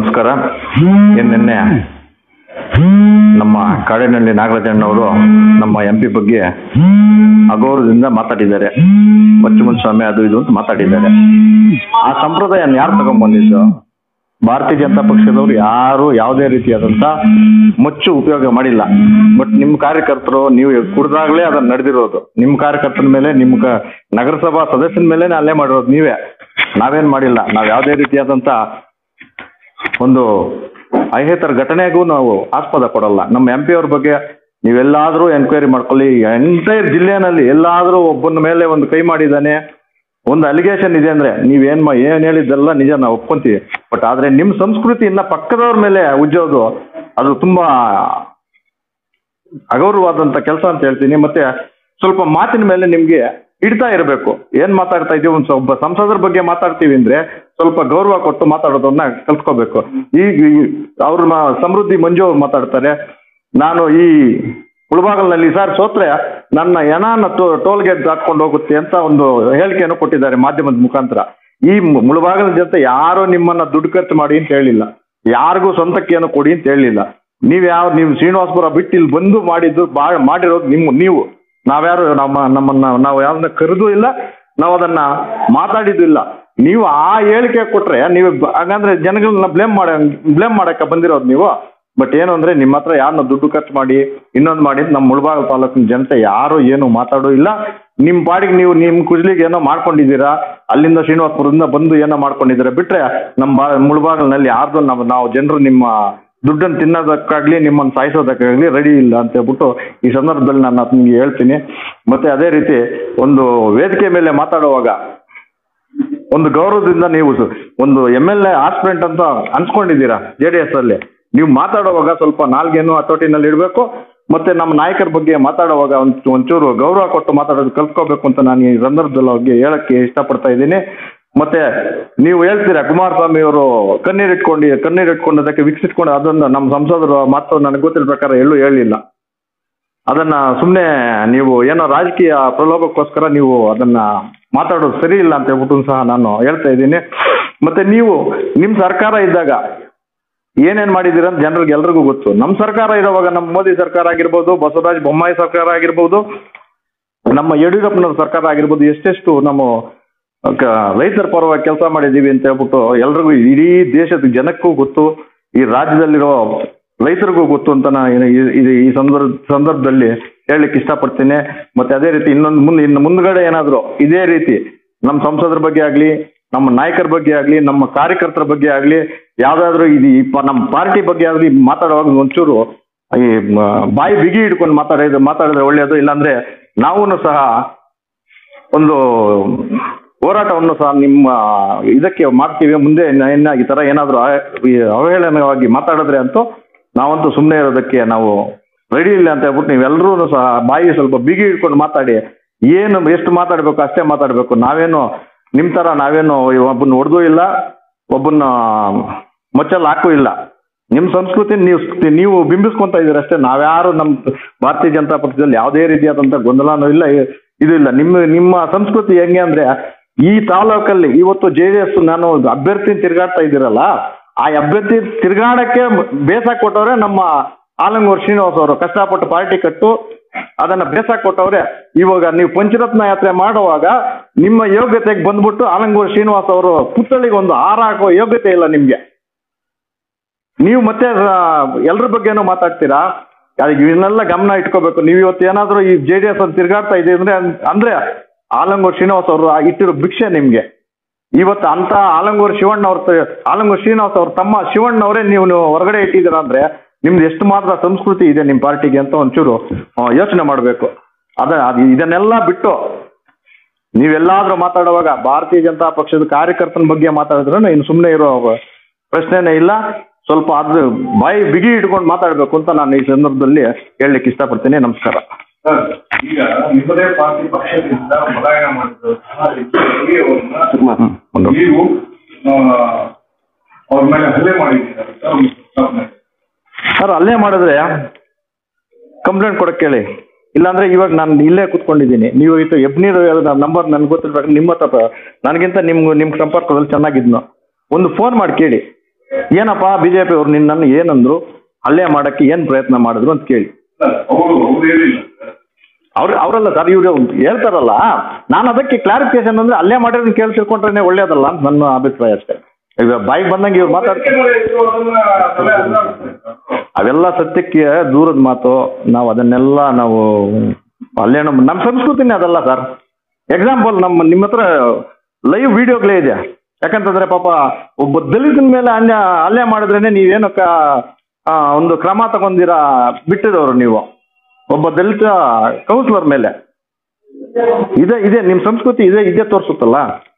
ನಮಸ್ಕಾರ ಏನ್ ನಿನ್ನೆ ನಮ್ಮ ಕಾಡಿನಹಳ್ಳಿ ನಾಗರಾಜಣ್ಣವರು ನಮ್ಮ ಎಂ ಪಿ ಬಗ್ಗೆ ಅಗೌರವದಿಂದ ಮಾತಾಡಿದ್ದಾರೆ ಬಚ್ಚಮನ್ ಸ್ವಾಮಿ ಅದು ಇದು ಅಂತ ಮಾತಾಡಿದ್ದಾರೆ ಆ ಸಂಪ್ರದಾಯ ಯಾರು ತಗೊಂಡ್ಬಂದಿದ್ದು ಭಾರತೀಯ ಜನತಾ ಪಕ್ಷದವರು ಯಾರು ಯಾವುದೇ ರೀತಿಯಾದಂಥ ಮುಚ್ಚು ಉಪಯೋಗ ಮಾಡಿಲ್ಲ ಬಟ್ ನಿಮ್ಮ ಕಾರ್ಯಕರ್ತರು ನೀವು ಕುಡ್ದಾಗಲೇ ಅದನ್ನ ನಡೆದಿರೋದು ನಿಮ್ಮ ಕಾರ್ಯಕರ್ತರ ಮೇಲೆ ನಿಮ್ಮ ಕ ನಗರಸಭಾ ಸದಸ್ಯನ ಮೇಲೆ ಅಲ್ಲೇ ಮಾಡಿರೋದು ನೀವೇ ನಾವೇನ್ ಮಾಡಿಲ್ಲ ನಾವು ಯಾವುದೇ ರೀತಿಯಾದಂಥ ಒಂದು ಅಹಿತರ ಘಟನೆಗೂ ನಾವು ಆಸ್ಪದ ಕೊಡಲ್ಲ ನಮ್ಮ ಎಂ ಪಿ ಅವ್ರ ಬಗ್ಗೆ ನೀವೆಲ್ಲಾದರೂ ಎನ್ಕ್ವೈರಿ ಮಾಡ್ಕೊಳ್ಳಿ ಎಂಟೈರ್ ಜಿಲ್ಲೆನಲ್ಲಿ ಎಲ್ಲಾದರೂ ಒಬ್ಬನ ಮೇಲೆ ಒಂದು ಕೈ ಮಾಡಿದ್ದಾನೆ ಒಂದು ಅಲಿಗೇಷನ್ ಇದೆ ಅಂದ್ರೆ ನೀವೇನ್ ಮಾ ಏನ್ ಹೇಳಿದ್ದೆಲ್ಲ ನಿಜ ನಾವು ಒಪ್ಕೊಂತೀವಿ ಬಟ್ ಆದ್ರೆ ನಿಮ್ಮ ಸಂಸ್ಕೃತಿಯನ್ನ ಪಕ್ಕದವ್ರ ಮೇಲೆ ಉಜ್ಜೋದು ಅದು ತುಂಬಾ ಅಗೌರವಾದಂತ ಕೆಲಸ ಅಂತ ಹೇಳ್ತೀನಿ ಮತ್ತೆ ಸ್ವಲ್ಪ ಮಾತಿನ ಮೇಲೆ ನಿಮ್ಗೆ ಇಡ್ತಾ ಇರಬೇಕು ಏನ್ ಮಾತಾಡ್ತಾ ಇದೀವಿ ಒಂದು ಒಬ್ಬ ಸಂಸದರ ಬಗ್ಗೆ ಮಾತಾಡ್ತೀವಿ ಅಂದ್ರೆ ಸ್ವಲ್ಪ ಗೌರವ ಕೊಟ್ಟು ಮಾತಾಡೋದನ್ನ ಕಲ್ತ್ಕೋಬೇಕು ಈಗ ಈ- ಅವ್ರ ಮ- ಸಮೃದ್ಧಿ ಮಂಜು ಅವ್ರು ಮಾತಾಡ್ತಾರೆ ನಾನು ಈ ಮುಳಬಾಗಲ್ನಲ್ಲಿ ಸರ್ ಸೋತ್ರೆ ನನ್ನ ಎನಾನ ಟೋಲ್ ಗೇಟ್ ದಾಟ್ಕೊಂಡು ಹೋಗುತ್ತೆ ಅಂತ ಒಂದು ಹೇಳಿಕೆಯನ್ನು ಕೊಟ್ಟಿದ್ದಾರೆ ಮಾಧ್ಯಮದ ಮುಖಾಂತರ ಈ ಮು- ಮುಳಬಾಗಲ ಜನತೆ ಯಾರು ನಿಮ್ಮನ್ನ ದುಡ್ಡು ಖರ್ಚು ಮಾಡಿ ಅಂತ ಹೇಳಿಲ್ಲ ಯಾರಿಗೂ ಸ್ವಂತಕ್ಕೆ ಏನು ಕೊಡಿ ಅಂತ ಹೇಳಿಲ್ಲ ನೀವ್ ಯಾವ ನೀವು ಶ್ರೀನಿವಾಸಪುರ ಬಿಟ್ಟು ಇಲ್ಲಿ ಬಂದು ಮಾಡಿದ್ದು ಬಾ ಮಾಡಿರೋದು ನಿಮ್ಮ ನೀವು ನಾವ್ಯಾರು ನಮ್ಮ ನಮ್ಮನ್ನ ನಾವು ಯಾರನ್ನ ಕರೆದು ಇಲ್ಲ ನಾವು ಅದನ್ನ ಮಾತಾಡಿದ್ದು ಇಲ್ಲ ನೀವು ಆ ಹೇಳಿಕೆ ಕೊಟ್ರೆ ನೀವು ಬ- ಹಾಗಂದ್ರೆ ಜನಗಳನ್ನ ಬ್ಲೇಮ್ ಮಾಡ ಬ್ಲೇಮ್ ಮಾಡಕ್ಕೆ ಬಂದಿರೋದು ನೀವು ಬಟ್ ಏನು ಅಂದ್ರೆ ನಿಮ್ಮ ಹತ್ರ ಯಾರನ್ನ ದುಡ್ಡು ಖರ್ಚು ಮಾಡಿ ಇನ್ನೊಂದು ಮಾಡಿ ನಮ್ಮ ಮುಳಬಾಗಲ್ ತಾಲೂಕಿನ ಜನತೆ ಯಾರು ಏನು ಮಾತಾಡೋ ಇಲ್ಲ ನಿಮ್ಮ ಪಾಡಿಗೆ ನೀವು ನಿಮ್ಮ ಕುಜ್ಲಿಗೆ ಏನೋ ಮಾಡ್ಕೊಂಡಿದ್ದೀರಾ ಅಲ್ಲಿಂದ ಶ್ರೀನಿವಾಸಪುರದಿಂದ ಬಂದು ಏನೋ ಮಾಡ್ಕೊಂಡಿದ್ದೀರಾ ಬಿಟ್ರೆ ನಮ್ಮ ಬಾ ಮುಳಬಾಗಲ್ನಲ್ಲಿ ಯಾರ್ದು ನಮ್ಮ ನಾವು ಜನರು ನಿಮ್ಮ ದುಡ್ಡನ್ನು ತಿನ್ನೋದಕ್ಕಾಗ್ಲಿ ನಿಮ್ಮನ್ನು ಸಾಯಿಸೋದಕ್ಕಾಗ್ಲಿ ರೆಡಿ ಇಲ್ಲ ಅಂತ ಹೇಳ್ಬಿಟ್ಟು ಈ ಸಂದರ್ಭದಲ್ಲಿ ನಾನು ನಿಮಗೆ ಹೇಳ್ತೀನಿ ಮತ್ತೆ ಅದೇ ರೀತಿ ಒಂದು ವೇದಿಕೆ ಮೇಲೆ ಮಾತಾಡುವಾಗ ಒಂದು ಗೌರವದಿಂದ ನೀವು ಸ- ಒಂದು ಎಮ್ ಎಲ್ ಎ ಆಸ್ಪಿರೆಂಟ್ ಅಂತ ಅನ್ಸ್ಕೊಂಡಿದ್ದೀರಾ ಜೆ ಡಿ ಎಸ್ ಅಲ್ಲಿ ನೀವು ಮಾತಾಡುವಾಗ ಸ್ವಲ್ಪ ನಾಲ್ಗೆನು ಹತೋಟಿನಲ್ಲಿ ಇಡಬೇಕು ಮತ್ತೆ ನಮ್ಮ ನಾಯಕರ ಬಗ್ಗೆ ಮಾತಾಡುವಾಗ ಒಂದು ಒಂಚೂರು ಗೌರವ ಕೊಟ್ಟು ಮಾತಾಡೋದು ಕಲ್ತ್ಕೋಬೇಕು ಅಂತ ನಾನು ಈ ಸಂದರ್ಭದಲ್ಲಿ ಅವ್ರಿಗೆ ಹೇಳಕ್ಕೆ ಇಷ್ಟಪಡ್ತಾ ಇದ್ದೀನಿ ಮತ್ತೆ ನೀವು ಹೇಳ್ತೀರಾ ಕುಮಾರಸ್ವಾಮಿ ಅವರು ಕಣ್ಣೀರು ಇಟ್ಕೊಂಡು ಕಣ್ಣೀರು ಇಟ್ಕೊಂಡದಕ್ಕೆ ವಿಕ್ಸಿಟ್ಕೊಂಡು ಅದನ್ನು ನಮ್ಮ ಸಂಸದರು ಮಾತು ನನಗೆ ಗೊತ್ತಿರೋ ಪ್ರಕಾರ ಎಲ್ಲೂ ಹೇಳಿಲ್ಲ ಅದನ್ನ ಸುಮ್ಮನೆ ನೀವು ಏನೋ ರಾಜಕೀಯ ಪ್ರಲೋಭಕ್ಕೋಸ್ಕರ ನೀವು ಅದನ್ನ ಮಾತಾಡೋದು ಸರಿ ಇಲ್ಲ ಅಂತ ಹೇಳ್ಬಿಟ್ಟು ಸಹ ನಾನು ಹೇಳ್ತಾ ಇದ್ದೀನಿ ಮತ್ತೆ ನೀವು ನಿಮ್ಮ ಸರ್ಕಾರ ಇದ್ದಾಗ ಏನೇನ್ ಮಾಡಿದ್ದೀರ ಅಂತ ಜನರಿಗೆ ಎಲ್ರಿಗೂ ಗೊತ್ತು ನಮ್ಮ ಸರ್ಕಾರ ಇರೋವಾಗ ನಮ್ಮ ಮೋದಿ ಸರ್ಕಾರ ಆಗಿರ್ಬೋದು ಬಸವರಾಜ ಬೊಮ್ಮಾಯಿ ಸರ್ಕಾರ ಆಗಿರ್ಬೋದು ನಮ್ಮ ಯಡಿಯೂರಪ್ಪನವ್ರ ಸರ್ಕಾರ ಆಗಿರ್ಬೋದು ಎಷ್ಟೆಷ್ಟು ನಮ್ಮ ಕ- ರೈತರ ಪರವಾಗಿ ಕೆಲಸ ಮಾಡಿದ್ದೀವಿ ಅಂತ ಹೇಳ್ಬಿಟ್ಟು ಎಲ್ರಿಗೂ ಇಡೀ ದೇಶದ ಜನಕ್ಕೂ ಗೊತ್ತು ಈ ರಾಜ್ಯದಲ್ಲಿರೋ ರೈತರಿಗೂ ಗೊತ್ತು ಅಂತ ನಾನು ಈ- ಈ- ಈ ಸಂದರ್ಭ ಸಂದರ್ಭದಲ್ಲಿ ಹೇಳಲಿಕ್ಕೆ ಇಷ್ಟಪಡ್ತೀನಿ ಮತ್ತೆ ಅದೇ ರೀತಿ ಇನ್ನೊಂದು ಮುಂದೆ ಇನ್ನು ಮುಂದ್ಗಡೆ ಏನಾದರೂ ಇದೇ ರೀತಿ ನಮ್ಮ ಸಂಸದರ ಬಗ್ಗೆ ಆಗಲಿ ನಮ್ಮ ನಾಯಕರ ಬಗ್ಗೆ ಆಗಲಿ ನಮ್ಮ ಕಾರ್ಯಕರ್ತರ ಬಗ್ಗೆ ಆಗಲಿ ಯಾವುದಾದ್ರೂ ಇದು ಈ ಪ- ನಮ್ಮ ಪಾರ್ಟಿ ಬಗ್ಗೆ ಆಗಲಿ ಮಾತಾಡುವಾಗ ಒಂಚೂರು ಈ ಮ- ಬಾಯಿ ಬಿಗಿ ಹಿಡ್ಕೊಂಡು ಮಾತಾಡಿದ್ರೆ ಮಾತಾಡಿದ್ರೆ ಒಳ್ಳೆಯದು ಇಲ್ಲಾಂದ್ರೆ ನಾವೂ ಸಹ ಒಂದು ಹೋರಾಟವನ್ನು ಸಹ ನಿಮ್ಮ ಇದಕ್ಕೆ ಮಾಡ್ತೀವಿ ಮುಂದೆ ಇನ್ನ ಈ ಥರ ಏನಾದರೂ ಅವಹೇಳನವಾಗಿ ಮಾತಾಡಿದ್ರೆ ಅಂತೂ ನಾವಂತೂ ಸುಮ್ಮನೆ ಇರೋದಕ್ಕೆ ನಾವು ರೆಡಿ ಇಲ್ಲ ಅಂತ ಹೇಳ್ಬಿಟ್ಟು ನೀವೆಲ್ಲರೂ ಸಹ ಬಾಯಿ ಸ್ವಲ್ಪ ಬಿಗಿ ಹಿಡ್ಕೊಂಡು ಮಾತಾಡಿ ಏನು ಎಷ್ಟು ಮಾತಾಡಬೇಕು ಅಷ್ಟೇ ಮಾತಾಡಬೇಕು ನಾವೇನು ನಿಮ್ಮ ಥರ ನಾವೇನು ಒಬ್ಬನ ಹೊಡೆದೂ ಇಲ್ಲ ಒಬ್ಬನ ಮಚ್ಚಲ್ಲಿ ಹಾಕೂ ಇಲ್ಲ ನಿಮ್ಮ ಸಂಸ್ಕೃತಿ ನೀವು ನೀವು ಬಿಂಬಿಸ್ಕೊಂತ ಇದ್ದೀರ ಅಷ್ಟೇ ನಾವ್ಯಾರು ನಮ್ಮ ಭಾರತೀಯ ಜನತಾ ಪಕ್ಷದಲ್ಲಿ ಯಾವುದೇ ರೀತಿಯಾದಂಥ ಗೊಂದಲನೂ ಇಲ್ಲ ಇ- ಇದು ಇಲ್ಲ ನಿಮ್ಮ ನಿಮ್ಮ ಸಂಸ್ಕೃತಿ ಹೆಂಗೆ ಅಂದ್ರೆ ಈ ತಾಲೂಕಲ್ಲಿ ಇವತ್ತು ಜೆ ಡಿ ಎಸ್ ನಾನು ಅಭ್ಯರ್ಥಿ ತಿರುಗಾಡ್ತಾ ಇದ್ದೀರಲ್ಲ ಆ ಅಭ್ಯರ್ಥಿ ತಿರುಗಾಡಕ್ಕೆ ಬೇಸಾಕ್ ಕೊಟ್ಟವ್ರೆ ನಮ್ಮ ಆಲಂಗೂರ್ ಶ್ರೀನಿವಾಸ್ ಅವರು ಕಷ್ಟಪಟ್ಟು ಪಾರ್ಟಿ ಕಟ್ಟು ಅದನ್ನ ಬೇಸಾಕ್ ಕೊಟ್ಟವ್ರೆ ಇವಾಗ ನೀವು ಪಂಚರತ್ನ ಯಾತ್ರೆ ಮಾಡುವಾಗ ನಿಮ್ಮ ಯೋಗ್ಯತೆಗೆ ಬಂದ್ಬಿಟ್ಟು ಆಲಂಗೂರ್ ಶ್ರೀನಿವಾಸ್ ಅವರು ಪುತ್ಥಳಿಗೆ ಒಂದು ಹಾರ ಹಾಕೋ ಯೋಗ್ಯತೆ ಇಲ್ಲ ನಿಮ್ಗೆ ನೀವು ಮತ್ತೆ ಎಲ್ಲರ ಬಗ್ಗೆನೂ ಮಾತಾಡ್ತೀರಾ ಅದಕ್ಕೆ ಇವನ್ನೆಲ್ಲ ಗಮನ ಇಟ್ಕೋಬೇಕು ನೀವು ಇವತ್ತು ಏನಾದರೂ ಈ ಜೆ ಡಿ ಎಸ್ ಅಂತ ತಿರುಗಾಡ್ತಾ ಇದೆ ಅಂದ್ರೆ ಅಂದ್ರೆ ಆಲಂಗೂರ್ ಶ್ರೀನಿವಾಸ್ ಅವರು ಇಟ್ಟಿರೋ ಭಿಕ್ಷೆ ನಿಮ್ಗೆ ಇವತ್ತು ಅಂತ ಆಲಂಗೂರ್ ಶಿವಣ್ಣ ಅವ್ರ ತ- ಆಲಂಗೂರ್ ಶ್ರೀನಿವಾಸ್ ಅವ್ರ ತಮ್ಮ ಶಿವಣ್ಣವರೇ ನೀವು ನೀವು ಹೊರಗಡೆ ಇಟ್ಟಿದ್ದೀರಾ ಅಂದ್ರೆ ನಿಮ್ದು ಎಷ್ಟು ಮಾತ್ರ ಸಂಸ್ಕೃತಿ ಇದೆ ನಿಮ್ಮ ಪಾರ್ಟಿಗೆ ಅಂತ ಒಂಚೂರು ಯೋಚನೆ ಮಾಡಬೇಕು ಅದ ಅದು ಇದನ್ನೆಲ್ಲ ಬಿಟ್ಟು ನೀವೆಲ್ಲಾದ್ರೂ ಮಾತಾಡುವಾಗ ಭಾರತೀಯ ಜನತಾ ಪಕ್ಷದ ಕಾರ್ಯಕರ್ತನ ಬಗ್ಗೆ ಮಾತಾಡಿದ್ರು ಇನ್ನು ಸುಮ್ಮನೆ ಇರೋ ಪ್ರಶ್ನೆನೇ ಇಲ್ಲ ಸ್ವಲ್ಪ ಅದು ಬಾಯಿ ಬಿಗಿ ಇಟ್ಕೊಂಡು ಮಾತಾಡಬೇಕು ಅಂತ ನಾನು ಈ ಸಂದರ್ಭದಲ್ಲಿ ಹೇಳಲಿಕ್ಕೆ ಇಷ್ಟಪಡ್ತೀನಿ ನಮಸ್ಕಾರ ಸರ್ ಈಗ ನಿಮ್ಮದೇ ಪಾರ್ಟಿ ಪಕ್ಷದಿಂದ ಪಲಾಯನ ಮಾಡಿದ್ರು ಹ್ಮ್, ಒಂದು ನೀವು ಆ, ಅವ್ರ ಮೇಲೆ ಹಲ್ಲೆ ಮಾಡಿದ್ದೀರಾ ಸರ್ ಒಂದು ಪ್ರಸ್ತಾವನೆ. ಸರ್ ಅಲ್ಲೇ ಮಾಡಿದ್ರೆ ಕಂಪ್ಲೇಂಟ್ ಕೊಡಕ್ಕೆ ಹೇಳಿ ಇಲ್ಲಾಂದ್ರೆ ಇವಾಗ ನಾನು ಇಲ್ಲೇ ಕೂತ್ಕೊಂಡಿದ್ದೀನಿ ನೀವು ಇದು ಎಬ್ನೀರ್ ನಂಬರ್ ನನ್ಗೆ ಗೊತ್ತಿರ್ಬೇಕು ನಿಮ್ಮ ಹತ್ರ ನನಗಿಂತ ನಿಮ್ಗೆ ನಿಮ್ಮ ಸಂಪರ್ಕದಲ್ಲಿ ಚೆನ್ನಾಗಿದ್ನು ಒಂದು ಫೋನ್ ಮಾಡಿ ಕೇಳಿ ಏನಪ್ಪ ಬಿಜೆಪಿ ಅವ್ರು ನಿನ್ನನ್ನು ಏನಂದ್ರು ಹಲ್ಲೆ ಮಾಡಕ್ಕೆ ಏನ್ ಪ್ರಯತ್ನ ಮಾಡಿದ್ರು ಅಂತ ಕೇಳಿ ಅವರು ಅವ್ರು ಹೇಳಿಲ್ಲ ಸರ್ ಅವ್ರು ಅವರಲ್ಲ ಸರ್ ಇವ್ರು ಹೇಳ್ತಾರಲ್ಲ ನಾನು ಅದಕ್ಕೆ ಕ್ಲಾರಿಫಿಕೇಶನ್ ಅಂದ್ರೆ ಅಲ್ಲೇ ಮಾಡಿರೋದು ಕೇಳಿ ತಿಳ್ಕೊಂಡ್ರೆ ಒಳ್ಳೇದಲ್ಲ ಅಂತ ನನ್ನ ಅಭಿಪ್ರಾಯ ಅಷ್ಟೇ ಈಗ ಬಾಯಿಗೆ ಬಂದಂಗೆ ಇವ್ರು ಮಾತಾಡ್ತಾರೆ ಅವೆಲ್ಲ ಸತ್ಯಕ್ಕೆ ದೂರದ ಮಾತು ನಾವು ಅದನ್ನೆಲ್ಲ ನಾವು ಅಲ್ಲೇ ನಮ್ಮ ನಮ್ಮ ಸಂಸ್ಕೃತಿನೇ ಅದಲ್ಲ ಸರ್ ಎಕ್ಸಾಂಪಲ್ ನಮ್ಮ ನಿಮ್ಮ ಹತ್ರ ಲೈವ್ ವಿಡಿಯೋಗಳೇ ಇದೆ ಯಾಕಂತಂದ್ರೆ ಪಾಪ ಒಬ್ಬ ದಲಿತನ ಮೇಲೆ ಅನ್ಯ ಹಲ್ಲೆ ಮಾಡಿದ್ರೇನೆ ನೀವೇನು ಕ ಆ, ಒಂದು ಕ್ರಮ ತಗೊಂಡಿರ ಬಿಟ್ಟಿರೋರು ನೀವು ಒಬ್ಬ ದಲಿತ ಕೌನ್ಸಿಲರ್ ಮೇಲೆ ಇದೆ ಇದೆ ನಿಮ್ಮ ಸಂಸ್ಕೃತಿ ಇದೆ ಇದೇ ತೋರಿಸುತ್ತಲ್ಲ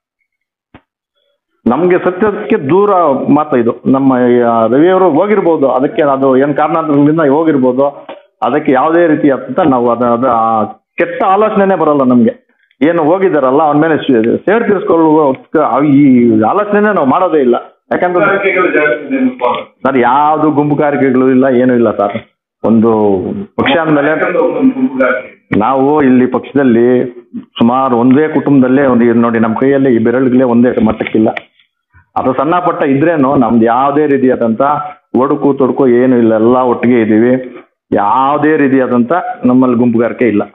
ನಮಗೆ ಸತ್ಯಕ್ಕೆ ದೂರ ಮಾತು ಇದು ನಮ್ಮ ಈ, ಆ, ರವಿಯವರು ಹೋಗಿರ್ಬೋದು ಅದಕ್ಕೆ ಅದು ಏನು ಕಾರಣದಿಂದ ಹೋಗಿರ್ಬೋದು ಅದಕ್ಕೆ ಯಾವುದೇ ರೀತಿ ಅಂತ ನಾವು ಅದ ಅದ ಆ ಕೆಟ್ಟ ಆಲೋಚನೆನೇ ಬರಲ್ಲ ನಮಗೆ ಏನು ಹೋಗಿದ್ದಾರಲ್ಲ ಅವನ ಮೇಲೆ ಸೇ- ಸೇಡ್ ತೀರಿಸ್ಕೊಳ್ಳುವ ಈ ಆಲೋಚನೆನೇ ನಾವು ಮಾಡೋದೇ ಇಲ್ಲ ಯಾಕಂದ್ರೆ ಸರ್ ಯಾವುದು ಗುಂಪುಗಾರಿಕೆಗಳು ಇಲ್ಲ ಏನೂ ಇಲ್ಲ ಸರ್ ಒಂದು ಪಕ್ಷ ಅಂದಮೇಲೆ ನಾವು ಇಲ್ಲಿ ಪಕ್ಷದಲ್ಲಿ ಸುಮಾರು ಒಂದೇ ಕುಟುಂಬದಲ್ಲೇ ಒಂದು ಇದು ನೋಡಿ ನಮ್ಮ ಕೈಯಲ್ಲಿ ಈ ಬೆರಳುಗಳೇ ಒಂದೇ ಮಟ್ಟಕ್ಕಿಲ್ಲ ಅದು ಸಣ್ಣ ಪಟ್ಟ ಇದ್ರೇನು ನಮ್ದು ಯಾವುದೇ ರೀತಿಯಾದಂಥ ಒಡುಕು ತೊಡುಕು ಏನು ಇಲ್ಲ ಎಲ್ಲ ಒಟ್ಟಿಗೆ ಇದ್ದೀವಿ ಯಾವುದೇ ರೀತಿಯಾದಂಥ ನಮ್ಮಲ್ಲಿ ಗುಂಪುಗಾರಿಕೆ ಇಲ್ಲ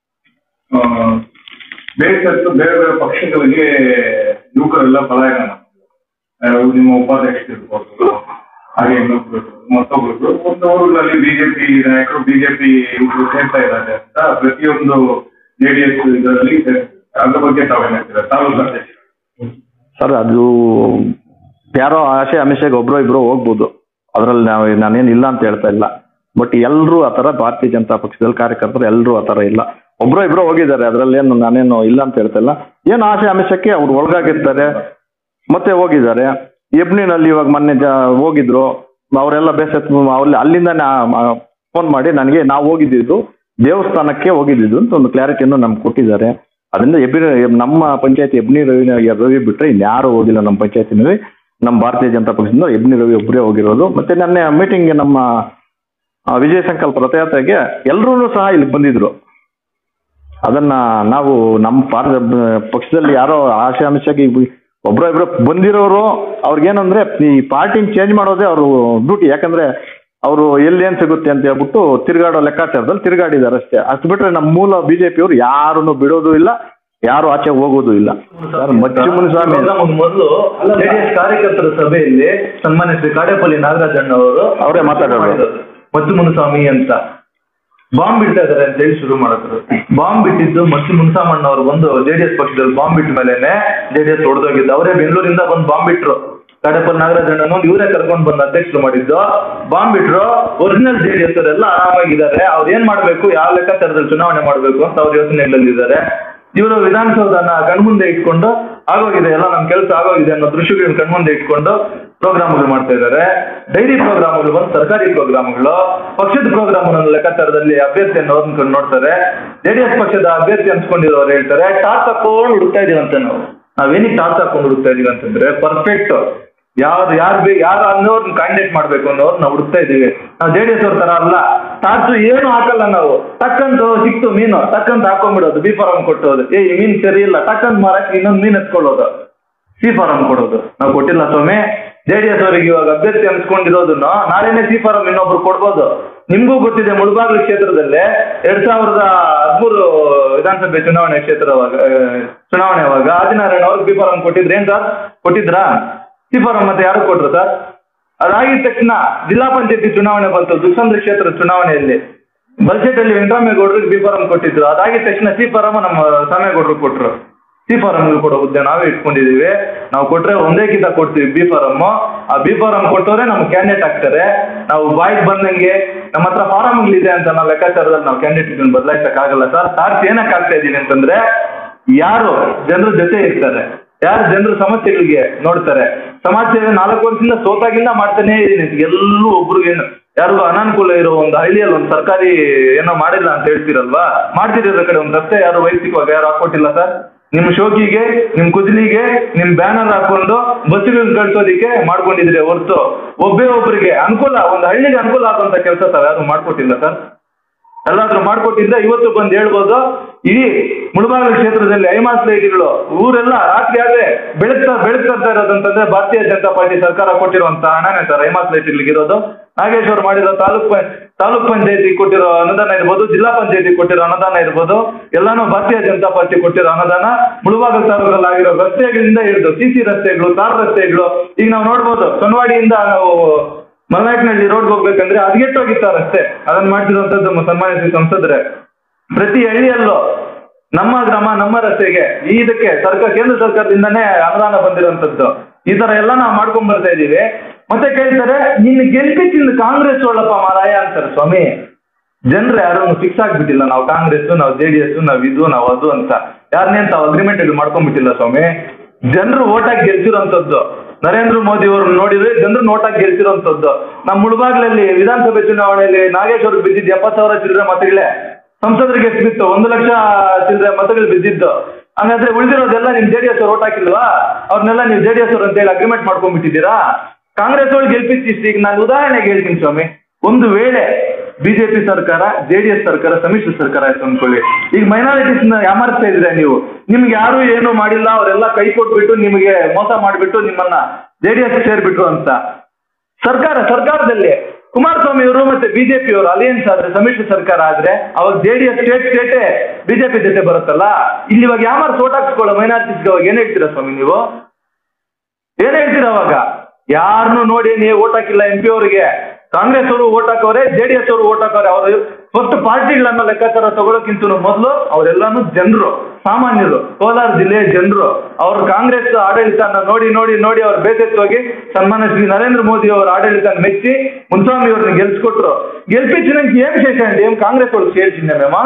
ಬೇಸತ್ತು ಬೇರೆ ಬೇರೆ ಪಕ್ಷಗಳಿಗೆ ಯುವಕರೆಲ್ಲ ಪಲಾಯನ ಆ, ನಿಮ್ಮ ಉಪಾಧ್ಯಕ್ಷರಿರ್ಬೋದು ಹಾಗೆ ಇನ್ನೊಬ್ರು ಮತ್ತೊಬ್ರು ಒಂದು ಊರುಗಳಲ್ಲಿ ಬಿಜೆಪಿ ನಾಯಕರು ಬಿಜೆಪಿ ಯುವಕರು ಸೇರ್ತಾ ಇದ್ದಾರೆ ಅಂತ ಪ್ರತಿಯೊಂದು ಜೆಡಿಎಸ್ ಇದರಲ್ಲಿ ಅದ್ರ ಬಗ್ಗೆ ತಾವೇನ್ ಹೇಳ್ತೀರಾ ತಾಲೂಕು ಅಧ್ಯಕ್ಷ ಸರ್ ಅದು ಯಾರೋ ಆಶೆ ಅಮಿಷೆಗೆ ಒಬ್ರೋ ಇಬ್ರೋ ಹೋಗ್ಬೋದು ಅದರಲ್ಲಿ ನಾವು ನಾನೇನು ಇಲ್ಲ ಅಂತ ಹೇಳ್ತಾ ಇಲ್ಲ ಬಟ್ ಎಲ್ಲರೂ ಆ ಥರ ಭಾರತೀಯ ಜನತಾ ಪಕ್ಷದಲ್ಲಿ ಕಾರ್ಯಕರ್ತರು ಎಲ್ಲರೂ ಆ ಥರ ಇಲ್ಲ ಒಬ್ರೋ ಇಬ್ರೋ ಹೋಗಿದ್ದಾರೆ ಅದರಲ್ಲೇನು ನಾನೇನು ಇಲ್ಲ ಅಂತ ಹೇಳ್ತಾ ಇಲ್ಲ ಏನು ಆಶೆ ಅಮಿಷಕ್ಕೆ ಅವ್ರು ಒಳಗಾಗಿರ್ತಾರೆ ಮತ್ತೆ ಹೋಗಿದ್ದಾರೆ ಎಬ್ನಿನಲ್ಲಿ ಇವಾಗ ಮೊನ್ನೆ ಜ ಹೋಗಿದ್ರು ಅವರೆಲ್ಲ ಬೇಸತ್ ಅಲ್ಲಿ ಅಲ್ಲಿಂದ ಫೋನ್ ಮಾಡಿ ನನಗೆ ನಾವು ಹೋಗಿದ್ದಿದ್ದು ದೇವಸ್ಥಾನಕ್ಕೆ ಹೋಗಿದ್ದಿದ್ದು ಅಂತ ಒಂದು ಕ್ಲಾರಿಟಿಯನ್ನು ನಮ್ಗೆ ಕೊಟ್ಟಿದ್ದಾರೆ ಅದರಿಂದ ಎಬ್ನಿ ನಮ್ಮ ಪಂಚಾಯತಿ ಎಬ್ನಿ ರವಿ ರವಿ ಬಿಟ್ಟರೆ ಇನ್ಯಾರು ಹೋಗಿಲ್ಲ ನಮ್ಮ ಪಂಚಾಯತಿನಲ್ಲಿ ನಮ್ಮ ಭಾರತೀಯ ಜನತಾ ಪಕ್ಷದಿಂದ ಎಬ್ನಿ ರವಿ ಒಬ್ಬರೇ ಹೋಗಿರೋದು ಮತ್ತೆ ನನ್ನ ಮೀಟಿಂಗ್ಗೆ ನಮ್ಮ ಆ, ವಿಜಯ ಸಂಕಲ್ಪ ರಥಯಾತ್ರೆಗೆ ಎಲ್ಲರೂ ಸಹ ಇಲ್ಲಿ ಬಂದಿದ್ರು ಅದನ್ನ ನಾವು ನಮ್ಮ ಪಾರ್ ಪಕ್ಷದಲ್ಲಿ ಯಾರೋ ಆಶೆ ಆಮಿಷಕ್ಕೆ ಒಬ್ರ ಇಬ್ರು ಬಂದಿರೋರು ಅವ್ರಿಗೇನಂದ್ರೆ ಈ ಪಾರ್ಟಿನ ಚೇಂಜ್ ಮಾಡೋದೇ ಅವರು ಡ್ಯೂಟಿ ಯಾಕಂದ್ರೆ ಅವರು ಎಲ್ಲಿ ಏನ್ ಸಿಗುತ್ತೆ ಅಂತ ಹೇಳ್ಬಿಟ್ಟು ತಿರುಗಾಡೋ ಲೆಕ್ಕಾಚಾರದಲ್ಲಿ ತಿರುಗಾಡಿದ್ದಾರೆ ಅಷ್ಟೇ ಅಷ್ಟು ಬಿಟ್ರೆ ನಮ್ಮ ಮೂಲ ಬಿಜೆಪಿಯವರು ಯಾರನ್ನು ಬಿಡೋದು ಇಲ್ಲ ಯಾರು ಆಚೆ ಹೋಗೋದು ಇಲ್ಲ ಸರ್ ಮಚ್ಚು ಮುನಿಸ್ವಾಮಿ ಮೊದಲು ಜೆಡಿಎಸ್ ಕಾರ್ಯಕರ್ತರ ಸಭೆಯಲ್ಲಿ ಸನ್ಮಾನ್ಯ ಶ್ರೀ ಕಾಡೇಪಲ್ಲಿ ನಾಗರಾಜಣ್ಣ ಅವರು ಅವರೇ ಮಾತಾಡೋರು ಮಚ್ಚು ಮುನುಸ್ವಾಮಿ ಅಂತ ಬಾಂಬ್ ಬಿಡ್ತಾ ಇದಾರೆ ಅಂತ ಹೇಳಿ ಶುರು ಮಾಡಿದ್ರು ಬಾಂಬ್ ಬಿಟ್ಟಿದ್ದು ಮಚ್ಚು ಮುನ್ಸಾಮಣ್ಣ ಅವರು ಬಂದು ಜೆಡಿಎಸ್ ಪಕ್ಷದಲ್ಲಿ ಬಾಂಬ್ ಬಿಟ್ಟ ಮೇಲೆನೆ ಜೆಡಿಎಸ್ ಹೊಡೆದೋಗಿದ್ದು ಅವರೇ ಬೆಂಗಳೂರಿಂದ ಬಂದು ಬಾಂಬ್ ಬಿಟ್ರು ಕಾಡೇಪಲ್ಲಿ ನಾಗರಾಜಣ್ಣನ ಇವರೇ ಕರ್ಕೊಂಡು ಬಂದು ಅಧ್ಯಕ್ಷರು ಮಾಡಿದ್ದು ಬಾಂಬ್ ಬಿಟ್ರು ಒರಿಜಿನಲ್ ಜೆಡಿಎಸ್ ಅವರೆಲ್ಲ ಆರಾಮಾಗಿದ್ದಾರೆ ಅವ್ರು ಏನ್ ಮಾಡ್ಬೇಕು ಯಾವ ಲೆಕ್ಕಾಚಾರದಲ್ಲಿ ಚುನಾವಣೆ ಮಾಡ್ಬೇಕು ಅಂತ ಅವ್ರ ಯೋಚನೆಗಳಲ್ಲಿದ್ದಾರೆ ಇವರು ವಿಧಾನಸೌಧನ ಕಣ್ಮುಂದೆ ಇಟ್ಕೊಂಡು ಆಗೋಗಿದೆ ಎಲ್ಲ ನಮ್ಮ ಕೆಲಸ ಆಗೋಗಿದೆ ಅನ್ನೋ ದೃಶ್ಯಗಳನ್ನ ಕಣ್ಮುಂದೆ ಇಟ್ಕೊಂಡು ಪ್ರೋಗ್ರಾಮ್ಗಳು ಮಾಡ್ತಾ ಇದ್ದಾರೆ ಡೈರಿ ಪ್ರೋಗ್ರಾಮ್ಗಳು ಬಂದು ಸರ್ಕಾರಿ ಪ್ರೋಗ್ರಾಮ್ಗಳು ಪಕ್ಷದ ಪ್ರೋಗ್ರಾಮ್ ಅನ್ನೋ ಲೆಕ್ಕಾಚಾರದಲ್ಲಿ ಅಭ್ಯರ್ಥಿಯನ್ನು ಅವ್ರನ್ನ ನೋಡ್ತಾರೆ ಜೆಡಿಎಸ್ ಪಕ್ಷದ ಅಭ್ಯರ್ಥಿ ಅನ್ಸ್ಕೊಂಡಿರೋರು ಹೇಳ್ತಾರೆ ಟಾಸ್ ಹಾಕೊಂಡು ಹುಡುಕ್ತಾ ಇದೀವಿ ಅಂತ ನಾವು ನಾವೇನಿಗೆ ಟಾಸ್ ಹಾಕೊಂಡು ಹುಡುಕ್ತಾ ಇದೀವಿ ಅಂತಂದ್ರೆ ಪರ್ಫೆಕ್ಟ್ ಯಾರು ಯಾರು ಬೇ ಯಾರು ಅನ್ನೋರ್ನ ಕ್ಯಾಂಡಿಡೇಟ್ ಮಾಡ್ಬೇಕು ಅನ್ನೋರು ನಾವು ಹುಡುಕ್ತಾ ಇದೀವಿ ನಾವು ಜೆ ಡಿ ಎಸ್ ಅವ್ರ ತರ ಅಲ್ಲ ಟಾರ್ಚು ಏನು ಹಾಕಲ್ಲ ನಾವು ಟಕ್ಕಂತ ಸಿಕ್ತು ಮೀನು ಟಕ್ಕಂತ ಹಾಕೊಂಡ್ಬಿಡೋದು ಬಿ ಫಾರಂ ಕೊಟ್ಟೋದು ಏ ಈ ಮೀನ್ ಸರಿ ಇಲ್ಲ ಟಕ್ಕಂತ ಮಾರಕ್ಕೆ ಇನ್ನೊಂದು ಮೀನ್ ಎತ್ಕೊಳ್ಳೋದು ಸಿ ಫಾರಂ ಕೊಡೋದು ನಾವು ಕೊಟ್ಟಿಲ್ಲ ಸ್ವಾಮಿ ಜೆ ಡಿ ಎಸ್ ಅವರಿಗೆ ಇವಾಗ ಅಭ್ಯರ್ಥಿ ಅನ್ಸ್ಕೊಂಡಿರೋದನ್ನ ನಾಳೆನೆ ಸಿ ಫಾರಂ ಇನ್ನೊಬ್ರು ಕೊಡ್ಬೋದು ನಿಮ್ಗೂ ಗೊತ್ತಿದೆ ಮುಳಬಾಗಿಲು ಕ್ಷೇತ್ರದಲ್ಲೇ ಎರಡ್ ಸಾವಿರದ ಹದಿಮೂರು ವಿಧಾನಸಭೆ ಚುನಾವಣೆ ಕ್ಷೇತ್ರವಾಗ ಆ, ಚುನಾವಣೆ ಅವಾಗ ಆದಿನಾರಾಯಣ ಅವ್ರಿಗೆ ಬಿ ಫಾರಂ ಕೊಟ್ಟಿದ್ರೆ ಏನ್ ಸರ್ ಕೊಟ್ಟಿದ್ರಾ ಸಿ ಫಾರಂ ಮತ್ತೆ ಯಾರು ಕೊಟ್ರು ಸರ್ ಅದಾಗಿದ ತಕ್ಷಣ ಜಿಲ್ಲಾ ಪಂಚಾಯತಿ ಚುನಾವಣೆ ಬಂತು ದುರ್ಸಂದ್ರ ಕ್ಷೇತ್ರದ ಚುನಾವಣೆಯಲ್ಲಿ ಬಜೆಟ್ ಅಲ್ಲಿ ವೆಂಕಟರಾಮೇಗೌಡರಿಗೆ ಬಿ ಫಾರಂ ಕೊಟ್ಟಿದ್ರು ಅದಾಗಿದ ತಕ್ಷಣ ಸಿ ಫಾರಂ ನಮ್ಮ ಸಾಮೇಗೌಡರು ಕೊಟ್ರು ಸಿ ಫಾರಂ ಕೊಡೋ ಹುದ್ದೆ ನಾವೇ ಇಟ್ಕೊಂಡಿದೀವಿ ನಾವು ಕೊಟ್ರೆ ಒಂದೇ ಕಿತ ಕೊಡ್ತೀವಿ ಬಿ ಫಾರಂ ಆ ಬಿ ಫಾರಂ ಕೊಟ್ಟವ್ರೆ ನಮ್ಗೆ ಕ್ಯಾಂಡಿಡೇಟ್ ಆಗ್ತಾರೆ ನಾವು ಬಾಯಿಗೆ ಬಂದಂಗೆ ನಮ್ಮ ಹತ್ರ ಫಾರಮ್ಗಳಿದೆ ಅಂತ ನಾವು ಲೆಕ್ಕಾಚಾರದಲ್ಲಿ ನಾವು ಕ್ಯಾಂಡಿಡೇಟ್ ಬದಲಾಯಿಸಕ್ ಆಗಲ್ಲ ಸರ್ ಸಾರ್ಸ್ ಏನಕ್ಕೆ ಆಗ್ತಾ ಇದೀನಿ ಅಂತಂದ್ರೆ ಯಾರು ಜನರ ಜೊತೆ ಇರ್ತಾರೆ ಯಾರು ಜನರ ಸಮಸ್ಯೆಗಳಿಗೆ ನೋಡ್ತಾರೆ ಸಮಾಜ ಸೇವೆ ನಾಲ್ಕು ವರ್ಷದಿಂದ ಸೋತಾಗಿಂದ ಮಾಡ್ತಾನೆ ಇದೀನಿ ಎಲ್ಲೂ ಒಬ್ರಿಗೇನು ಯಾರಿಗೂ ಅನಾನುಕೂಲ ಇರೋ ಒಂದು ಹಳ್ಳಿಯಲ್ಲಿ ಒಂದು ಸರ್ಕಾರಿ ಏನೋ ಮಾಡಿಲ್ಲ ಅಂತ ಹೇಳ್ತೀರಲ್ವಾ ಮಾಡ್ತಿರೋ ಕಡೆ ಒಂದು ರಸ್ತೆ ಯಾರು ವೈಯಕ್ತಿಕವಾಗಿ ಯಾರು ಹಾಕೊಟ್ಟಿಲ್ಲ ಸರ್ ನಿಮ್ ಶೋಕಿಗೆ ನಿಮ್ ಕುಜ್ಲಿಗೆ ನಿಮ್ ಬ್ಯಾನರ್ ಹಾಕೊಂಡು ಬಸ್ಸುಗಳನ್ನ ಕಳ್ಸೋದಿಕ್ಕೆ ಮಾಡ್ಕೊಂಡಿದ್ರೆ ಹೊರ್ತು ಒಬ್ಬೇ ಒಬ್ಬರಿಗೆ ಅನುಕೂಲ ಒಂದು ಹಳ್ಳಿಗೆ ಅನುಕೂಲ ಆಗುವಂತ ಕೆಲಸ ತಾವ್ ಯಾರು ಮಾಡ್ಕೊಟ್ಟಿಲ್ಲ ಸರ್ ಎಲ್ಲಾದ್ರೂ ಮಾಡ್ಕೊಟ್ಟಿದ್ರೆ ಇವತ್ತು ಬಂದು ಹೇಳ್ಬೋದು ಇಡೀ ಮುಳಬಾಗಿಲು ಕ್ಷೇತ್ರದಲ್ಲಿ ಐಮಾಸ್ ಲೈಟ್ಗಳು ಊರೆಲ್ಲ ರಾತ್ರಿ ಆದ್ರೆ ಬೆಳಗ್ತಾ ಬೆಳಗ್ತಾ ಇರೋದಂತಂದ್ರೆ ಭಾರತೀಯ ಜನತಾ ಪಾರ್ಟಿ ಸರ್ಕಾರ ಕೊಟ್ಟಿರುವಂತ ಹಣನೇ ಸರ್ ಐಮಾಸ್ ಲೈಟ್ಗಳಿಗೆ ಇರೋದು ನಾಗೇಶ್ವರ್ ಮಾಡಿರೋ ತಾಲೂಕ್ ಪಂ- ತಾಲೂಕ್ ಪಂಚಾಯತಿ ಕೊಟ್ಟಿರೋ ಅನುದಾನ ಇರ್ಬೋದು ಜಿಲ್ಲಾ ಪಂಚಾಯತಿ ಕೊಟ್ಟಿರೋ ಅನುದಾನ ಇರ್ಬೋದು ಎಲ್ಲಾನು ಭಾರತೀಯ ಜನತಾ ಪಾರ್ಟಿ ಕೊಟ್ಟಿರೋ ಅನುದಾನ ಮುಳಬಾಗಲ್ ತಾಲೂಕಲ್ಲಿ ಆಗಿರೋ ರಸ್ತೆಗಳಿಂದ ಹಿಡಿದು ಸಿ ಸಿ ರಸ್ತೆಗಳು ತಾರ್ ರಸ್ತೆಗಳು ಈಗ ನಾವು ನೋಡ್ಬೋದು ಸೊನ್ವಾಡಿಯಿಂದ ನಾವು ಮಲ್ನಾಯ್ಕನಹಳ್ಳಿ ರೋಡ್ಗೆ ಹೋಗ್ಬೇಕಂದ್ರೆ ಹದಗೆಟ್ಟೋಗಿತ್ತ ರಸ್ತೆ ಅದನ್ನ ಮಾಡ್ತಿರುವಂತದ್ದು ನಮ್ಮ ಸನ್ಮಾನಿತ ಸಂಸದ್ರೆ ಪ್ರತಿ ಹಳ್ಳಿಯಲ್ಲೂ ನಮ್ಮ ಗ್ರಾಮ ನಮ್ಮ ರಸ್ತೆಗೆ ಇದಕ್ಕೆ ಸರ್ಕಾರ ಕೇಂದ್ರ ಸರ್ಕಾರದಿಂದನೇ ಅನುದಾನ ಬಂದಿರುವಂತದ್ದು ಈ ತರ ಎಲ್ಲ ನಾವು ಮಾಡ್ಕೊಂಡ್ ಬರ್ತಾ ಇದೀವಿ ಮತ್ತೆ ಕೇಳ್ತಾರೆ ನಿನ್ನ ಗೆಲ್ಪಿಸಿಂದ ಕಾಂಗ್ರೆಸ್ ಒಳ್ಳಪ್ಪ ಮಾರಾಯ ಅಂತಾರೆ ಸ್ವಾಮಿ ಜನರು ಯಾರನ್ನು ಫಿಕ್ಸ್ ಆಗ್ಬಿಟ್ಟಿಲ್ಲ ನಾವು ಕಾಂಗ್ರೆಸ್ ನಾವು ಜೆ ಡಿ ಎಸ್ ನಾವು ಇದು ನಾವು ಅದು ಅಂತ ಯಾರನ್ನೇ ತಾವು ಅಗ್ರಿಮೆಂಟ್ ಮಾಡ್ಕೊಂಡ್ಬಿಟ್ಟಿಲ್ಲ ಸ್ವಾಮಿ ಜನರು ಓಟಾಗಿ ಗೆಲ್ಸಿರೋಂಥದ್ದು ನರೇಂದ್ರ ಮೋದಿ ಅವರು ನೋಡಿದ್ರೆ ಜನರು ನೋಟಾಗಿ ಗೆಲ್ಸಿರೋಂಥದ್ದು ನಮ್ಮ ಮುಳಬಾಗ್ಲಲ್ಲಿ ವಿಧಾನಸಭೆ ಚುನಾವಣೆಯಲ್ಲಿ ನಾಗೇಶ್ವರ್ ಬಿದ್ದಿದ್ದು ಎಪ್ಪತ್ತು ಸಾವಿರ ಚಿಲ್ಲರೆ ಮತಗಳೇ ಸಂಸದರಿಗೆ ಎಷ್ಟು ಬಿತ್ತು ಒಂದು ಲಕ್ಷ ಚಿಲ್ಲರೆ ಮತಗಳು ಬಿದ್ದಿದ್ದು ಹಂಗಾದ್ರೆ ಉಳಿದಿರೋದೆಲ್ಲ ನಿಮ್ ಜೆ ಡಿ ಎಸ್ ಅವ್ರು ಓಟ್ ಹಾಕಿಲ್ವಾ ಅವ್ರನ್ನೆಲ್ಲ ನೀವು ಜೆ ಡಿ ಎಸ್ ಅವ್ರು ಅಂತ ಹೇಳಿ ಅಗ್ರಿಮೆಂಟ್ ಮಾಡ್ಕೊಂಡ್ಬಿಟ್ಟಿದ್ದೀರಾ ಕಾಂಗ್ರೆಸ್ ಅವ್ರು ಗೆಲ್ಪಿಸಿಷ್ಟು ಈಗ ನಾನು ಉದಾಹರಣೆಗೆ ಹೇಳ್ತೀನಿ ಸ್ವಾಮಿ ಒಂದು ವೇಳೆ ಬಿಜೆಪಿ ಸರ್ಕಾರ ಜೆ ಡಿ ಎಸ್ ಸರ್ಕಾರ ಸಮ್ಮಿಶ್ರ ಸರ್ಕಾರ ಆಯ್ತು ಅನ್ಕೊಳ್ಳಿ ಈಗ ಮೈನಾರಿಟೀಸ್ ನ ಯಾಮಾರಿಸ್ತಾ ಇದ್ರೆ ನೀವು ನಿಮ್ಗೆ ಯಾರು ಏನು ಮಾಡಿಲ್ಲ ಅವರೆಲ್ಲ ಕೈ ಕೊಟ್ಬಿಟ್ಟು ನಿಮಗೆ ಮೋಸ ಮಾಡಿಬಿಟ್ಟು ನಿಮ್ಮನ್ನ ಜೆ ಡಿ ಎಸ್ ಸೇರ್ಬಿಟ್ರು ಅಂತ ಸರ್ಕಾರ ಸರ್ಕಾರದಲ್ಲಿ ಕುಮಾರಸ್ವಾಮಿ ಅವರು ಮತ್ತೆ ಬಿಜೆಪಿ ಅವರು ಅಲಯನ್ಸ್ ಆದ್ರೆ ಸಮ್ಮಿಶ್ರ ಸರ್ಕಾರ ಆದ್ರೆ ಅವಾಗ ಜೆ ಡಿ ಎಸ್ ಸ್ಟೇಟ್ ಸ್ಟೇಟೇ ಬಿಜೆಪಿ ಜೊತೆ ಬರುತ್ತಲ್ಲ ಇಲ್ಲಿ ಇವಾಗ ಯಾಮಾರ್ ಸೋಟ್ ಹಾಕ್ಸ್ಕೊಳ್ಳೋ ಮೈನಾರಿಟೀಸ್ಗೆ ಅವಾಗ ಏನ್ ಹೇಳ್ತೀರಾ ಸ್ವಾಮಿ ನೀವು ಏನ್ ಹೇಳ್ತೀರಾ ಅವಾಗ ಯಾರನ್ನು ನೋಡಿ ನೀವು ಓಟ್ ಹಾಕಿಲ್ಲ ಎಂ ಪಿ ಅವರಿಗೆ ಕಾಂಗ್ರೆಸ್ ಅವರು ಓಟ್ ಹಾಕವ್ರೆ ಜೆ ಡಿ ಎಸ್ ಅವರು ಓಟ್ ಹಾಕವ್ರೆ ಅವರು ಫಸ್ಟ್ ಪಾರ್ಟಿಗಳನ್ನ ಲೆಕ್ಕಾಚಾರ ತಗೊಳ್ಳೋಕ್ಕಿಂತ ಮೊದಲು ಅವರೆಲ್ಲಾನು ಜನರು ಸಾಮಾನ್ಯರು ಕೋಲಾರ ಜಿಲ್ಲೆಯ ಜನರು ಅವ್ರ ಕಾಂಗ್ರೆಸ್ ಆಡಳಿತನ ನೋಡಿ ನೋಡಿ ನೋಡಿ ಅವ್ರು ಬೇಸೆತ್ತು ಹೋಗಿ ಸನ್ಮಾನ್ಯ ಶ್ರೀ ನರೇಂದ್ರ ಮೋದಿ ಅವರ ಆಡಳಿತ ಮೆಚ್ಚಿ ಮುನ್ಸ್ವಾಮಿ ಅವ್ರನ್ನ ಗೆಲ್ಸ್ಕೊಟ್ರು ಗೆಲ್ಪಿಚ್ಚು ನಂಗೆ ಏನ್ ವಿಶೇಷ ಅಂడి ಏನ್ ಕಾಂಗ್ರೆಸ್ ಅವ್ರು ಸೇರ್ಸಿದ್ದೆ ಮೇಮ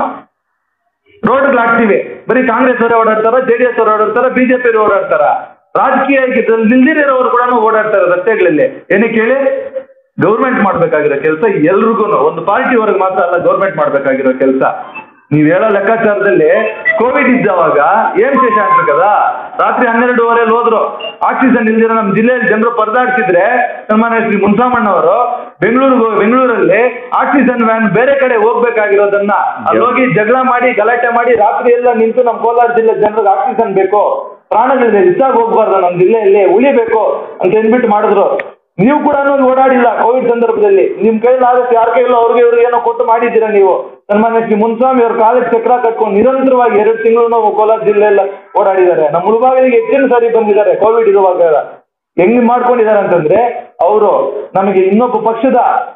ರೋಡ್ಗಳು ಹಾಕ್ತಿವಿ ಬರೀ ಕಾಂಗ್ರೆಸ್ ಅವರೇ ಓಡಾಡ್ತಾರ ಜೆ ಡಿ ಎಸ್ ಅವರು ಓಡಾಡ್ತಾರ ಬಿಜೆಪಿ ಅವರು ಓಡಾಡ್ತಾರ ರಾಜಕೀಯ ನಿಲ್ದಿರೋರು ಕೂಡ ಓಡಾಡ್ತಾರೆ ರಸ್ತೆಗಳಲ್ಲಿ ಏನಕ್ಕೆ ಹೇಳಿ ಗೌರ್ಮೆಂಟ್ ಮಾಡ್ಬೇಕಾಗಿರೋ ಕೆಲಸ ಎಲ್ರಿಗೂ ಒಂದು ಪಾರ್ಟಿವರೆಗೆ ಮಾತ್ರ ಅಲ್ಲ ಗೌರ್ಮೆಂಟ್ ಮಾಡ್ಬೇಕಾಗಿರೋ ಕೆಲಸ ನೀವ್ ಹೇಳೋ ಲೆಕ್ಕಾಚಾರದಲ್ಲಿ ಕೋವಿಡ್ ಇದ್ದವಾಗ ಏನ್ ವಿಶೇಷ ಅನ್ಬೇಕದ ರಾತ್ರಿ ಹನ್ನೆರಡುವರೆಲಿ ಹೋದ್ರು ಆಕ್ಸಿಜನ್ ಇಲ್ದಿರೋ ನಮ್ಮ ಜಿಲ್ಲೆಯಲ್ಲಿ ಜನರು ಪರದಾಡ್ತಿದ್ರೆ ಸನ್ಮಾನ್ಯ ಶ್ರೀ ಮುನ್ಸಾಮಣ್ಣವರು ಬೆಂಗಳೂರು ಬೆಂಗಳೂರಲ್ಲಿ ಆಕ್ಸಿಜನ್ ವ್ಯಾನ್ ಬೇರೆ ಕಡೆ ಹೋಗ್ಬೇಕಾಗಿರೋದನ್ನ ಅಲ್ಲಿ ಹೋಗಿ ಜಗಳ ಮಾಡಿ ಗಲಾಟೆ ಮಾಡಿ ರಾತ್ರಿ ಎಲ್ಲ ನಿಂತು ನಮ್ಮ ಕೋಲಾರ ಜಿಲ್ಲೆ ಜನರಿಗೆ ಆಕ್ಸಿಜನ್ ಬೇಕು ಪ್ರಾಣಗಳಿದೆ ರಿಸಾಗಿ ಹೋಗ್ಬಾರ್ದು ನಮ್ಮ ಜಿಲ್ಲೆಯಲ್ಲಿ ಉಳಿಬೇಕು ಅಂತ ಅಂದ್ಬಿಟ್ಟು ಮಾಡಿದ್ರು ನೀವು ಕೂಡ ಓಡಾಡಿಲ್ಲ ಕೋವಿಡ್ ಸಂದರ್ಭದಲ್ಲಿ ನಿಮ್ ಕೈಲಿ ಆದಷ್ಟು ಯಾರ ಕೈಲೂ ಅವ್ರಿಗೆ ಇವ್ರಿಗೆ ಏನೋ ಕೊಟ್ಟು ಮಾಡಿದ್ದೀರಾ ನೀವು ಸನ್ಮಾನ್ಯ ಶ್ರೀ ಮುನ್ಸ್ವಾಮಿ ಅವ್ರ ಕಾಲೇಜ್ ಚಕ್ರ ಕಟ್ಕೊಂಡು ನಿರಂತರವಾಗಿ ಎರಡು ತಿಂಗಳು ಕೋಲಾರ ಜಿಲ್ಲೆಯಲ್ಲ ಓಡಾಡಿದ್ದಾರೆ ನಮ್ಮ ಮುಳುಬಾಗಿಲಿಗೆ ಹೆಚ್ಚಿನ ಸಾರಿ ಬಂದಿದ್ದಾರೆ ಕೋವಿಡ್ ಇರುವಾಗ ಹೆಂಗ್ ಮಾಡ್ಕೊಂಡಿದ್ದಾರೆ ಅಂತಂದ್ರೆ ಅವರು ನಮಗೆ ಇನ್ನೊಬ್ಬ ಪಕ್ಷದ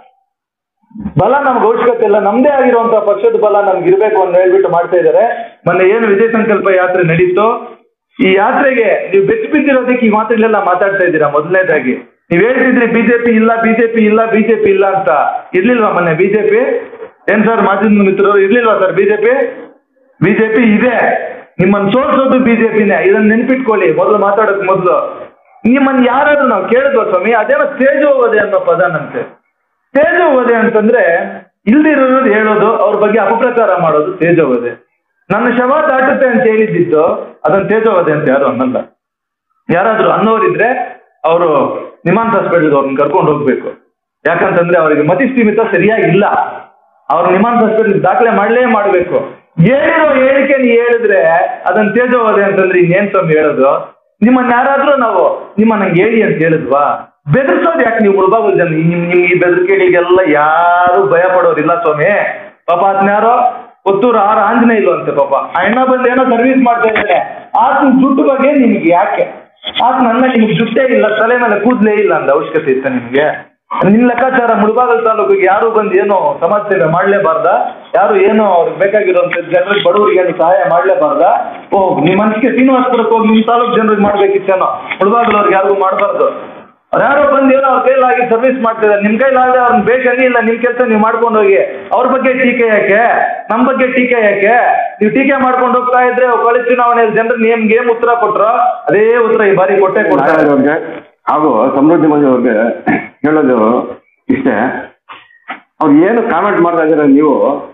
ಬಲ ನಮ್ಗೆ ಅವಶ್ಯಕತೆ ಇಲ್ಲ ನಮ್ದೇ ಆಗಿರುವಂತಹ ಪಕ್ಷದ ಬಲ ನಮ್ಗೆ ಇರ್ಬೇಕು ಅಂತ ಹೇಳ್ಬಿಟ್ಟು ಮಾಡ್ತಾ ಇದ್ದಾರೆ ಮೊನ್ನೆ ಏನು ವಿಜಯ ಸಂಕಲ್ಪ ಯಾತ್ರೆ ನಡೀತು ಈ ಯಾತ್ರೆಗೆ ನೀವು ಬೆಚ್ಚ ಬಿದ್ದಿರೋದಕ್ಕೆ ಈ ಮಾತುಗಳೆಲ್ಲ ಮಾತಾಡ್ತಾ ಇದ್ದೀರಾ ಮೊದಲನೇದಾಗಿ ನೀವ್ ಹೇಳ್ತಿದ್ರಿ ಬಿಜೆಪಿ ಇಲ್ಲ ಬಿಜೆಪಿ ಇಲ್ಲ ಬಿಜೆಪಿ ಇಲ್ಲ ಅಂತ ಇರ್ಲಿಲ್ವಾ ಮೊನ್ನೆ ಬಿಜೆಪಿ ಏನ್ ಸರ್ ಮಾಧ್ಯಮ ಮಿತ್ರರು ಇರ್ಲಿಲ್ವಾ ಸರ್ ಬಿಜೆಪಿ ಬಿಜೆಪಿ ಇದೆ ನಿಮ್ಮನ್ನ ಸೋಲ್ಸೋದು ಬಿಜೆಪಿನೇ ಇದನ್ನ ನೆನ್ಪಿಟ್ಕೊಳ್ಳಿ ಮೊದಲು ಮಾತಾಡಕ್ ಮೊದಲು ನಿಮ್ಮನ್ನ ಯಾರಾದ್ರೂ ನಾವು ಕೇಳಿದ್ವ ಸ್ವಾಮಿ ಅದೇನೋ ತೇಜೋವಧೆ ಅನ್ನೋ ಪದನಂತೆ ತೇಜೋವಧೆ ಅಂತಂದ್ರೆ ಇಲ್ದಿರೋದು ಹೇಳೋದು ಅವ್ರ ಬಗ್ಗೆ ಅಪಪ್ರಚಾರ ಮಾಡೋದು ತೇಜೋವಧೆ ನನ್ನ ಶವ ದಾಟುತ್ತೆ ಅಂತ ಹೇಳಿದ್ದಿತ್ತು ಅದನ್ನ ತೇಜೋವಧೆ ಅಂತ ಯಾರು ಅನ್ನಲ್ಲ ಯಾರಾದ್ರೂ ಅನ್ನೋರಿದ್ರೆ ಅವರು ನಿಮಾನ್ಸ್ ಹಾಸ್ಪಿಟಲ್ಗೆ ಅವ್ರನ್ನ ಕರ್ಕೊಂಡು ಹೋಗ್ಬೇಕು ಯಾಕಂತಂದ್ರೆ ಅವರಿಗೆ ಮತಿ ಸ್ಥೀಮಿತ ಸರಿಯಾಗಿಲ್ಲ ಅವ್ರ ನಿಮಾನ್ಸ್ ಹಾಸ್ಪಿಟಲ್ ದಾಖಲೆ ಮಾಡಲೇ ಮಾಡಬೇಕು ಹೇಳಿರೋ ಹೇಳಿಕೆ ನೀವು ಹೇಳಿದ್ರೆ ಅದನ್ನ ತೇಜೋವಧೆ ಅಂತಂದ್ರೆ ಇನ್ನೇನ್ ಸ್ವಾಮಿ ಹೇಳೋದು ನಿಮ್ಮನ್ನ ಯಾರಾದ್ರೂ ನಾವು ನಿಮ್ಮನ್ನ ನಂಗೆ ಹೇಳಿ ಅಂತ ಹೇಳಿದ್ವಾ ಬೆದರ್ಸೋದು ಯಾಕೆ ನೀವು ಮುಳುಬಾಗಲ್ ಜನ ನಿಮ್ ನಿಮ್ ಈ ಬೆದರಿಕೆಗಳಿಗೆಲ್ಲ ಯಾರು ಭಯ ಪಡೋರಿಲ್ಲ ಸ್ವಾಮಿ ಪಾಪ ಯಾರೋ ಪುತ್ತೂರು ಆರು ಆಂಜನೇಯ ಇಲ್ವ ಅಂತೆ ಪಾಪ ಆ ಅಣ್ಣ ಬಂದು ಏನೋ ಸರ್ವಿಸ್ ಮಾಡ್ತಾ ಇದ್ದಾನೆ ಆತನ ಜುಟ್ಟು ಬಗ್ಗೆ ನಿಮಗೆ ಯಾಕೆ ಆತ ನನ್ನ ನಿಮ್ಗೆ ಜುಟ್ಟೇ ಇಲ್ಲ ತಲೆ ಮೇಲೆ ಕೂದಲೇ ಇಲ್ಲ ಅಂತ ಅವಶ್ಯಕತೆ ಇತ್ತ ನಿಮಗೆ ನಿಮ್ ಲೆಕ್ಕಾಚಾರ ಮುಳಬಾಗಲ್ ತಾಲೂಕಿಗೆ ಯಾರು ಬಂದು ಏನು ಸಮಾಜ ಸೇವೆ ಮಾಡ್ಲೇಬಾರ್ದ ಯಾರು ಏನು ಅವ್ರಿಗೆ ಬೇಕಾಗಿರುವಂತ ಜನರಿಗೆ ಬಡವರಿಗೆ ಏನು ಸಹಾಯ ಮಾಡ್ಲೇಬಾರ್ದ ಓ ನಿಮ್ ಮನಸ್ಸಿಗೆ ಶ್ರೀನಿವಾಸಪುರಕ್ಕೆ ಹೋಗಿ ನಿಮ್ ತಾಲೂಕು ಜನರಿಗೆ ಮಾಡ್ಬೇಕಿತ್ತೇನೋ ಮುಳಬಾಗಲ್ ಅವ್ರಿಗೆ ಯಾರಿಗೂ ಮಾಡಬಾರ್ದು ಯಾರೋ ಬಂದು ಏನೋ ಅವ್ರ ಕೈಲಾಗಿ ಸರ್ವಿಸ್ ಮಾಡ್ತಿದ್ದಾರೆ ನಿಮ್ ಕೈಲಾಗದೆ ಅವ್ರನ್ನ ಬೇಕಂಗೆ ಇಲ್ಲ ನಿಮ್ ಕೆಲಸ ನೀವು ಮಾಡ್ಕೊಂಡು ಹೋಗಿ ಅವ್ರ ಬಗ್ಗೆ ಟೀಕೆ ಯಾಕೆ ನಮ್ ಬಗ್ಗೆ ಟೀಕೆ ಯಾಕೆ ನೀವು ಟೀಕೆ ಮಾಡ್ಕೊಂಡು ಹೋಗ್ತಾ ಇದ್ರೆ ಕೊಳೆ ಚುನಾವಣೆಯಲ್ಲಿ ಜನರು ನಿಮ್ಗೆ ಏನ್ ಉತ್ತರ ಕೊಟ್ರೋ ಅದೇ ಉತ್ತರ ಈ ಬಾರಿ ಕೊಟ್ಟೆ ಕೊಡ್ತಾರೆ ನಾಗರಾಜ್ ಅವ್ರಿಗೆ ಹಾಗೂ ಸಮೃದ್ಧಿ ಮಂಜು ಅವ್ರಿಗೆ ಹೇಳೋದು ಇಷ್ಟೇ ಅವ್ರು ಏನು ಕಾಮೆಂಟ್ ಮಾಡ್ತಾ ಇದ್ದೀರಾ ನೀವು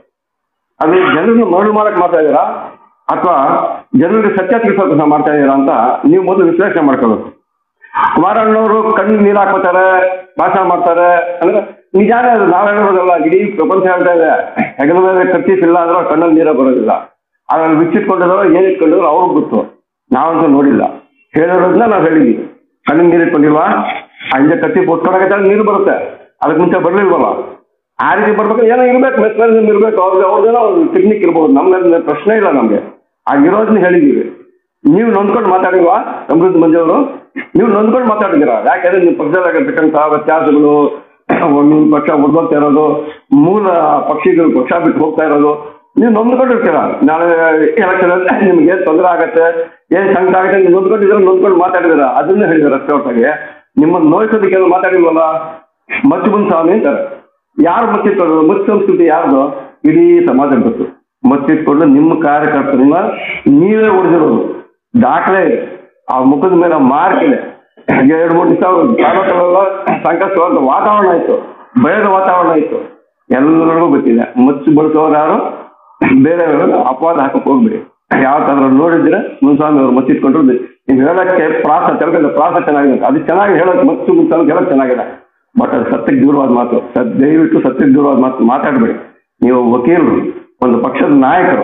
ಅದು ಜನರನ್ನು ಮರಳು ಮಾಡಕ್ ಮಾಡ್ತಾ ಇದ್ದೀರಾ ಅಥವಾ ಜನರಿಗೆ ಸತ್ಯ ತಿಳಿಸೋಕೆ ಮಾಡ್ತಾ ಇದ್ದೀರಾ ಅಂತ ನೀವು ಮೊದಲು ವಿಶ್ಲೇಷಣೆ ಮಾಡ್ಕೋಬೇಕು ಕುಮಾರಣ್ಣವರು ಕಣ್ಣು ನೀರು ಹಾಕೋತಾರೆ ಭಾಷಣ ಮಾಡ್ತಾರೆ ಅಂದ್ರೆ ನಿಜಾನೇ ಅದು ನಾವು ಹೇಳೋದಲ್ಲ ಇಡೀ ಪ್ರಪಂಚ ಹೇಳ್ತಾ ಇದೆ ಹೆಗಲ ಮೇಲೆ ಕರ್ಚೀಫ್ ಇಲ್ಲ ಅಂದ್ರೆ ಕಣ್ಣಲ್ಲಿ ನೀರೇ ಬರೋದಿಲ್ಲ ಅದ್ರಲ್ಲಿ ಬಿಚ್ಚಿಟ್ಕೊಂಡಿರೋ ಏನ್ ಇಟ್ಕೊಂಡಿರೋ ಅವ್ರಿಗೆ ಗೊತ್ತು ನಾವಂತೂ ನೋಡಿಲ್ಲ ಹೇಳಿರೋದನ್ನ ನಾವು ಹೇಳಿದ್ವಿ ಕಣ್ಣಿಗೆ ನೀರು ಇಟ್ಕೊಂಡಿಲ್ವಾ ಆ ಹಿಂದೆ ಕತ್ತಿ ಕೊಟ್ಕೊಡಕ್ಕೆ ನೀರು ಬರುತ್ತೆ ಅದಕ್ಕೆ ಮುಂಚೆ ಬರ್ಲಿಲ್ವಲ್ಲ ಆ ರೀತಿ ಬರ್ಬೇಕು ಏನೋ ಇರ್ಬೇಕು ಮೆಸ್ಮರಿಸಮ್ ಇರ್ಬೇಕು ಅವ್ರಿಗೆ ಅವ್ರದ್ದೇನೋ ಒಂದು ಟೆಕ್ನಿಕ್ ಇರ್ಬೋದು ನಮ್ಗೆ ಅದ್ನ ಪ್ರಶ್ನೆ ಇಲ್ಲ ನಮ್ಗೆ ಆಗಿರೋದನ್ನ ಹೇಳಿದೀವಿ ನೀವು ನೊಂದ್ಕೊಂಡು ಮಾತಾಡಿಲ್ವಾ ಸಮೃದ್ಧ ಮಂಜವರು ನೀವು ನೊಂದ್ಕೊಂಡು ಮಾತಾಡಿದ್ದೀರಾ ಯಾಕೆಂದ್ರೆ ನಿಮ್ಮ ಪಕ್ಷದಲ್ಲಿರ್ತಕ್ಕಂಥ ವ್ಯತ್ಯಾಸಗಳು ನಿಮ್ಮ ಪಕ್ಷ ಉದ್ಭವ್ತಾ ಇರೋದು ಮೂಲ ಪಕ್ಷಿಗಳು ಪಕ್ಷ ಬಿಟ್ಟು ಹೋಗ್ತಾ ಇರೋದು ನೀವು ನೊಂದ್ಕೊಂಡಿರ್ತೀರ ನಾಳೆ ಎಲೆಕ್ಷನ್ ನಿಮ್ಗೆ ಏನ್ ತೊಂದರೆ ಆಗತ್ತೆ ಏನ್ ಸಂಕಟ ಆಗುತ್ತೆ ನೀವು ನೊಂದ್ಕೊಂಡಿದ್ದೀರ ನೊಂದ್ಕೊಂಡು ಮಾತಾಡಿದಿರ ಅದನ್ನ ಹೇಳಿದಾರೆ ಅಷ್ಟೇ ಹೊರತಾಗಿ ನಿಮ್ಮನ್ನ ನೋಯಿಸೋದಕ್ಕೆ ಏನು ಮಾತಾಡಿಲ್ವಲ್ಲ ಮಚ್ಚುಬನ್ ಸ್ವಾಮಿ ಅಂತಾರೆ ಯಾರು ಮತ್ತಿಟ್ಕೊಳ್ಳೋದು ಮತ್ ಸಂಸ್ಕೃತಿ ಯಾರ್ದು ಇಡೀ ಸಮಾಜ ಗೊತ್ತು ಮತ್ತಿಟ್ಕೊಂಡು ನಿಮ್ಮ ಕಾರ್ಯಕರ್ತರನ್ನ ನೀವೇ ಉಳಿದಿರೋದು ದಾಖಲೆ ಇದೆ ಆ ಮುಖದ ಮೇಲೆ ಮಾರ್ಕ್ ಇದೆ ಎರಡು ಮೂರು ದಿವಸ ತಾಲೂಕಲ್ಲೆಲ್ಲ ಸಂಕಷ್ಟವಾದ ವಾತಾವರಣ ಇತ್ತು ಭಯದ ವಾತಾವರಣ ಇತ್ತು ಎಲ್ಲರಿಗೂ ಗೊತ್ತಿದೆ ಮಚ್ಚು ಬಳಸೋರು ಯಾರು ಬೇರೆ ಅಪವಾದ ಹಾಕಕ್ ಹೋಗ್ಬೇಡಿ ಯಾವ ತರ ನೋಡಿದ್ರೆ ಮುನ್ಸ್ವಾಮಿ ಅವರು ಮಚ್ಚಿಟ್ಕೊಂಡ್ರು ನೀವು ಹೇಳಕ್ಕೆ ಪ್ರಾಸ ತೆಲುಗಲ್ಲ ಪ್ರಾಸ ಚೆನ್ನಾಗಿದೆ ಅದು ಚೆನ್ನಾಗಿ ಹೇಳೋದು ಮಚ್ಚು ಮುನ್ಸ್ವಾಮಿ ಹೇಳೋದು ಚೆನ್ನಾಗಿದೆ ಬಟ್ ಅದು ಸತ್ಯಕ್ಕೆ ದೂರವಾದ ಮಾತು ಸತ್ ದಯವಿಟ್ಟು ಸತ್ಯಕ್ಕೆ ದೂರವಾದ ಮಾತು ಮಾತಾಡಬೇಡಿ ನೀವು ವಕೀಲರು ಒಂದು ಪಕ್ಷದ ನಾಯಕರು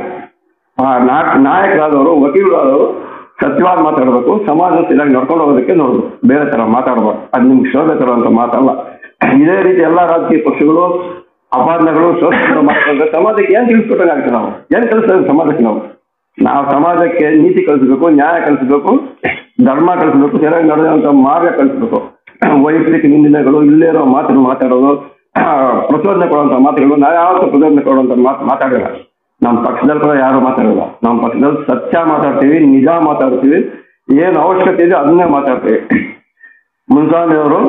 ಆ ನಾ- ನಾಯಕರಾದವರು ವಕೀಲರಾದವರು ಸತ್ಯವಾದ ಮಾತಾಡಬೇಕು ಸಮಾಜ ಸರಿಯಾಗಿ ನಡ್ಕೊಂಡು ಹೋಗೋದಕ್ಕೆ ನೋಡ್ಬೇಕು ಬೇರೆ ತರ ಮಾತಾಡಬಾರ್ದು ಅದು ನಿಮ್ಗೆ ಶೋಭೆ ತರುವಂತ ಮಾತಲ್ಲ ಇದೇ ರೀತಿ ಎಲ್ಲಾ ರಾಜಕೀಯ ಪಕ್ಷಗಳು ಅಪಾದನೆಗಳು ಶೋಷಣೆ ಮಾಡ್ಕೊಂಡ್ರೆ ಸಮಾಜಕ್ಕೆ ಏನ್ ತಿಳಿಸ್ಕೊಟ್ಟಂಗಾಗುತ್ತೆ ನಾವು ಏನ್ ಕಲಿಸ್ತೇವೆ ಸಮಾಜಕ್ಕೆ ನಾವು ನಾವು ಸಮಾಜಕ್ಕೆ ನೀತಿ ಕಲಿಸ್ಬೇಕು ನ್ಯಾಯ ಕಲಿಸ್ಬೇಕು ಧರ್ಮ ಕಲಿಸ್ಬೇಕು ಸರಿಯಾಗಿ ನಡೆಯುವಂತ ಮಾರ್ಗ ಕಲಿಸ್ಬೇಕು ವೈಯಕ್ತಿಕ ನಿಂದನೆಗಳು ಇಲ್ಲೇ ಇರೋ ಮಾತುಗಳು ಮಾತಾಡೋದು ಆ, ಪ್ರಚೋದನೆ ಕೊಡುವಂತ ಮಾತುಗಳು ನಾವು ಯಾವತ್ತೂ ಪ್ರಚೋದನೆ ಕೊಡುವಂತ ಮಾತು ಮಾತಾಡಿಲ್ಲ ನಮ್ಮ ಪಕ್ಷದಲ್ಲಿ ಕೂಡ ಯಾರು ಮಾತಾಡಲ್ಲ ನಮ್ಮ ಪಕ್ಷದಲ್ಲಿ ಸತ್ಯ ಮಾತಾಡ್ತೀವಿ ನಿಜ ಮಾತಾಡ್ತೀವಿ ಏನು ಅವಶ್ಯಕತೆ ಇದೆ ಅದನ್ನೇ ಮಾತಾಡ್ತೀವಿ ಮುನ್ಸ್ವಾಮಿ ಅವರು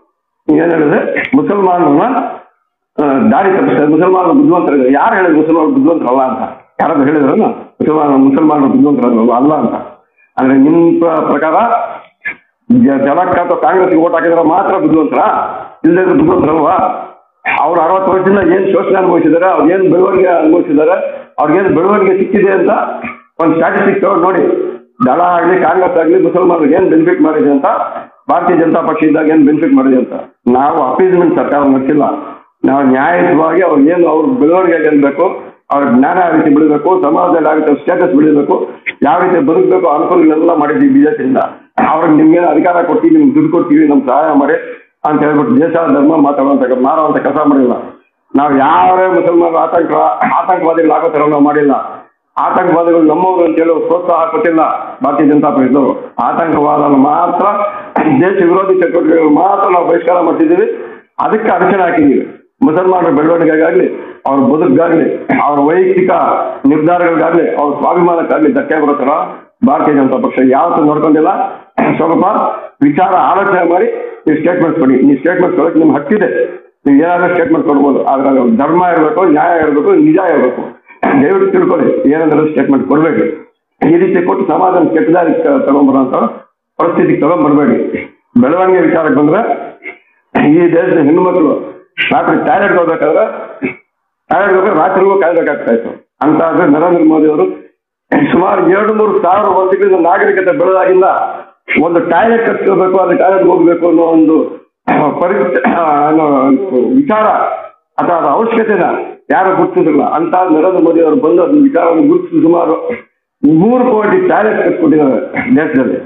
ಏನ್ ಹೇಳಿದ್ರೆ ಮುಸಲ್ಮಾನರನ್ನ ಆ, ದಾರಿ ತಪ್ಪಿಸ್ತಾರೆ ಮುಸಲ್ಮಾನರು ಬುದ್ಧಿವಂತರು ಯಾರು ಹೇಳಿದ್ರು ಮುಸಲ್ಮಾನರು ಬುದ್ಧಿವಂತರಲ್ಲ ಅಂತ ಯಾರಾದ್ರೂ ಹೇಳಿದ್ರಲ್ಲ ಮುಸಲ್ಮಾನ ಮುಸಲ್ಮಾನರು ಬುದ್ಧಿವಂತರಲ್ಲ ಅಲ್ಲ ಅಂತ ಅಂದ್ರೆ ನಿಮ್ ಪ್ರ- ಪ್ರಕಾರ ಜ- ಜನಕ್ಕೆ ಅಥವಾ ಕಾಂಗ್ರೆಸ್ಗೆ ಓಟ್ ಹಾಕಿದ್ರೆ ಮಾತ್ರ ಬುದ್ಧಿವಂತರ ಇಲ್ಲದ್ರೆ ಬುದ್ಧಿವಂತರಲ್ವಾ ಅವ್ರು ಅರವತ್ತು ವರ್ಷದಿಂದ ಏನ್ ಶೋಷಣೆ ಅನುಭವಿಸಿದ್ದಾರೆ ಅವ್ರು ಏನ್ ಬೆಳವಣಿಗೆ ಅನುಭವಿಸಿದ್ದಾರೆ ಅವ್ರಿಗೇನು ಬೆಳವಣಿಗೆ ಸಿಕ್ಕಿದೆ ಅಂತ ಒಂದು ಸ್ಟ್ಯಾಟಿಸ್ಟಿಕ್ ನೋಡಿ ದಳ ಆಗ್ಲಿ ಕಾಂಗ್ರೆಸ್ ಆಗ್ಲಿ ಮುಸಲ್ಮಾನರಿಗೆ ಏನ್ ಬೆನಿಫಿಟ್ ಮಾಡಿದೆ ಅಂತ ಭಾರತೀಯ ಜನತಾ ಪಕ್ಷ ಇದ್ದಾಗ ಏನ್ ಬೆನಿಫಿಟ್ ಮಾಡಿದೆ ಅಂತ ನಾವು ಅಪೀಸ್ಮೆಂಟ್ ಸರ್ಕಾರ ಮಾಡ್ತಿಲ್ಲ ನಾವು ನ್ಯಾಯಯುತವಾಗಿ ಅವ್ರು ಏನು ಅವ್ರ ಬೆಳವಣಿಗೆ ಗೆಲ್ಬೇಕು ಅವ್ರ ಜ್ಞಾನ ಯಾವ ರೀತಿ ಬೆಳಿಬೇಕು ಸಮಾಜದಲ್ಲಿ ಯಾವ ರೀತಿ ಸ್ಟೇಟಸ್ ಬೆಳಿಬೇಕು ಯಾವ ರೀತಿ ಬದುಕಬೇಕು ಅನುಕೂಲಗಳೆಲ್ಲ ಮಾಡಿದ್ವಿ ಬಿಜೆಪಿಯಿಂದ ಅವ್ರಿಗೆ ನಿಮ್ಗೆ ಅಧಿಕಾರ ಕೊಡ್ತೀವಿ ನಿಮ್ಗೆ ದುಡ್ಡು ಕೊಡ್ತೀವಿ ನಮ್ಗೆ ಸಹಾಯ ಮಾಡಿ ಅಂತ ಹೇಳ್ಬಿಟ್ಟು ದೇಶ ಧರ್ಮ ಮಾತಾಡುವಂತ ಮಾರುವಂತ ಕೆಲಸ ಮಾಡಿಲ್ಲ ನಾವು ಯಾವೇ ಮುಸಲ್ಮಾನರು ಆತಂಕ ಆತಂಕವಾದಿಗಳಾಗೋ ಥರ ನಾವು ಮಾಡಿಲ್ಲ ಆತಂಕವಾದಿಗಳು ನಮ್ಮವರು ಅಂತ ಹೇಳಿ ಪ್ರೋತ್ಸಾಹ ಕೊಟ್ಟಿಲ್ಲ ಭಾರತೀಯ ಜನತಾ ಪಕ್ಷದವರು ಆತಂಕವಾದ ಮಾತ್ರ ದೇಶ ವಿರೋಧಿ ಚಟುವಟಿಕೆಗಳು ಮಾತ್ರ ನಾವು ಬಹಿಷ್ಕಾರ ಮಾಡ್ತಿದ್ದೀವಿ ಅದಕ್ಕೆ ಅಡಚಣೆ ಹಾಕಿದ್ದೀವಿ ಮುಸಲ್ಮಾನರ ಬೆಳವಣಿಗೆಗಾಗ್ಲಿ ಅವ್ರ ಬದುಕಿಗಾಗ್ಲಿ ಅವ್ರ ವೈಯಕ್ತಿಕ ನಿರ್ಧಾರಗಳಿಗಾಗ್ಲಿ ಅವ್ರ ಸ್ವಾಭಿಮಾನಕ್ಕಾಗ್ಲಿ ಧಕ್ಕೆ ಬರೋ ಥರ ಭಾರತೀಯ ಜನತಾ ಪಕ್ಷ ಯಾವತ್ತೂ ನೋಡ್ಕೊಂಡಿಲ್ಲ ಸ್ವಲ್ಪ ವಿಚಾರ ಆಲೋಚನೆ ಮಾಡಿ ನೀವು ಸ್ಟೇಟ್ಮೆಂಟ್ ಕೊಡಿ ನೀವು ಸ್ಟೇಟ್ಮೆಂಟ್ ಕೊಡೋಕೆ ನಿಮ್ಗೆ ಹಕ್ಕಿದೆ ನೀವು ಏನಾದ್ರೂ ಸ್ಟೇಟ್ಮೆಂಟ್ ಕೊಡ್ಬೋದು ಆದ್ರೆ ಅದು ಧರ್ಮ ಇರಬೇಕು ನ್ಯಾಯ ಇರಬೇಕು ನಿಜ ಇರಬೇಕು ದಯವಿಟ್ಟು ತಿಳ್ಕೊಳ್ಳಿ ಏನಂದ್ರೆ ಸ್ಟೇಟ್ಮೆಂಟ್ ಕೊಡಬೇಕು ಈ ರೀತಿ ಕೊಟ್ಟು ಸಮಾಜನ ಕೆಟ್ಟದಾರಿ ತಗೊಂಡ್ಬರೋಂಥ ಪರಿಸ್ಥಿತಿಗೆ ತಗೊಂಡ್ಬರ್ಬೇಡಿ ಬೆಳವಣಿಗೆ ವಿಚಾರಕ್ಕೆ ಬಂದ್ರೆ ಈ ದೇಶದ ಹೆಣ್ಣುಮಕ್ಳು ರಾತ್ರಿ ಟಾಯ್ಲೆಟ್ಗೆ ಹೋಗ್ಬೇಕಾದ್ರೆ ಟಾಯ್ಲೆಟ್ ಹೋದ್ರೆ ರಾತ್ರಿಗೂ ಕಾಯ್ಬೇಕಾಗ್ತಾ ಇತ್ತು ಅಂತ ಆದ್ರೆ ನರೇಂದ್ರ ಮೋದಿ ಅವರು ಸುಮಾರು ಎರಡು ಮೂರು ಸಾವಿರ ವರ್ಷಗಳಿಂದ ನಾಗರಿಕತೆ ಬೆಳೆದಾಗಿಂದ ಒಂದು ಟಾಯ್ಲೆಟ್ ಕಟ್ಕೋಬೇಕು ಅದು ಟಾಯ್ಲೆಟ್ ಹೋಗ್ಬೇಕು ಅನ್ನೋ ಒಂದು ಪರಿ ಅನ್ನೋ ವಿಚಾರ ಅಥವಾ ಅದರ ಅವಶ್ಯಕತೆನ ಯಾರು ಗುರುತಿಸಿಲ್ಲ ಅಂತ ನರೇಂದ್ರ ಮೋದಿ ಅವರು ಬಂದು ಅದನ್ನ ವಿಚಾರವನ್ನು ಗುರುತಿಸಿ ಸುಮಾರು ಮೂರು ಕೋಟಿ ಟಾಯ್ಲೆಟ್ ಕಟ್ಕೊಟ್ಟಿದ್ದಾರೆ ದೇಶದಲ್ಲಿ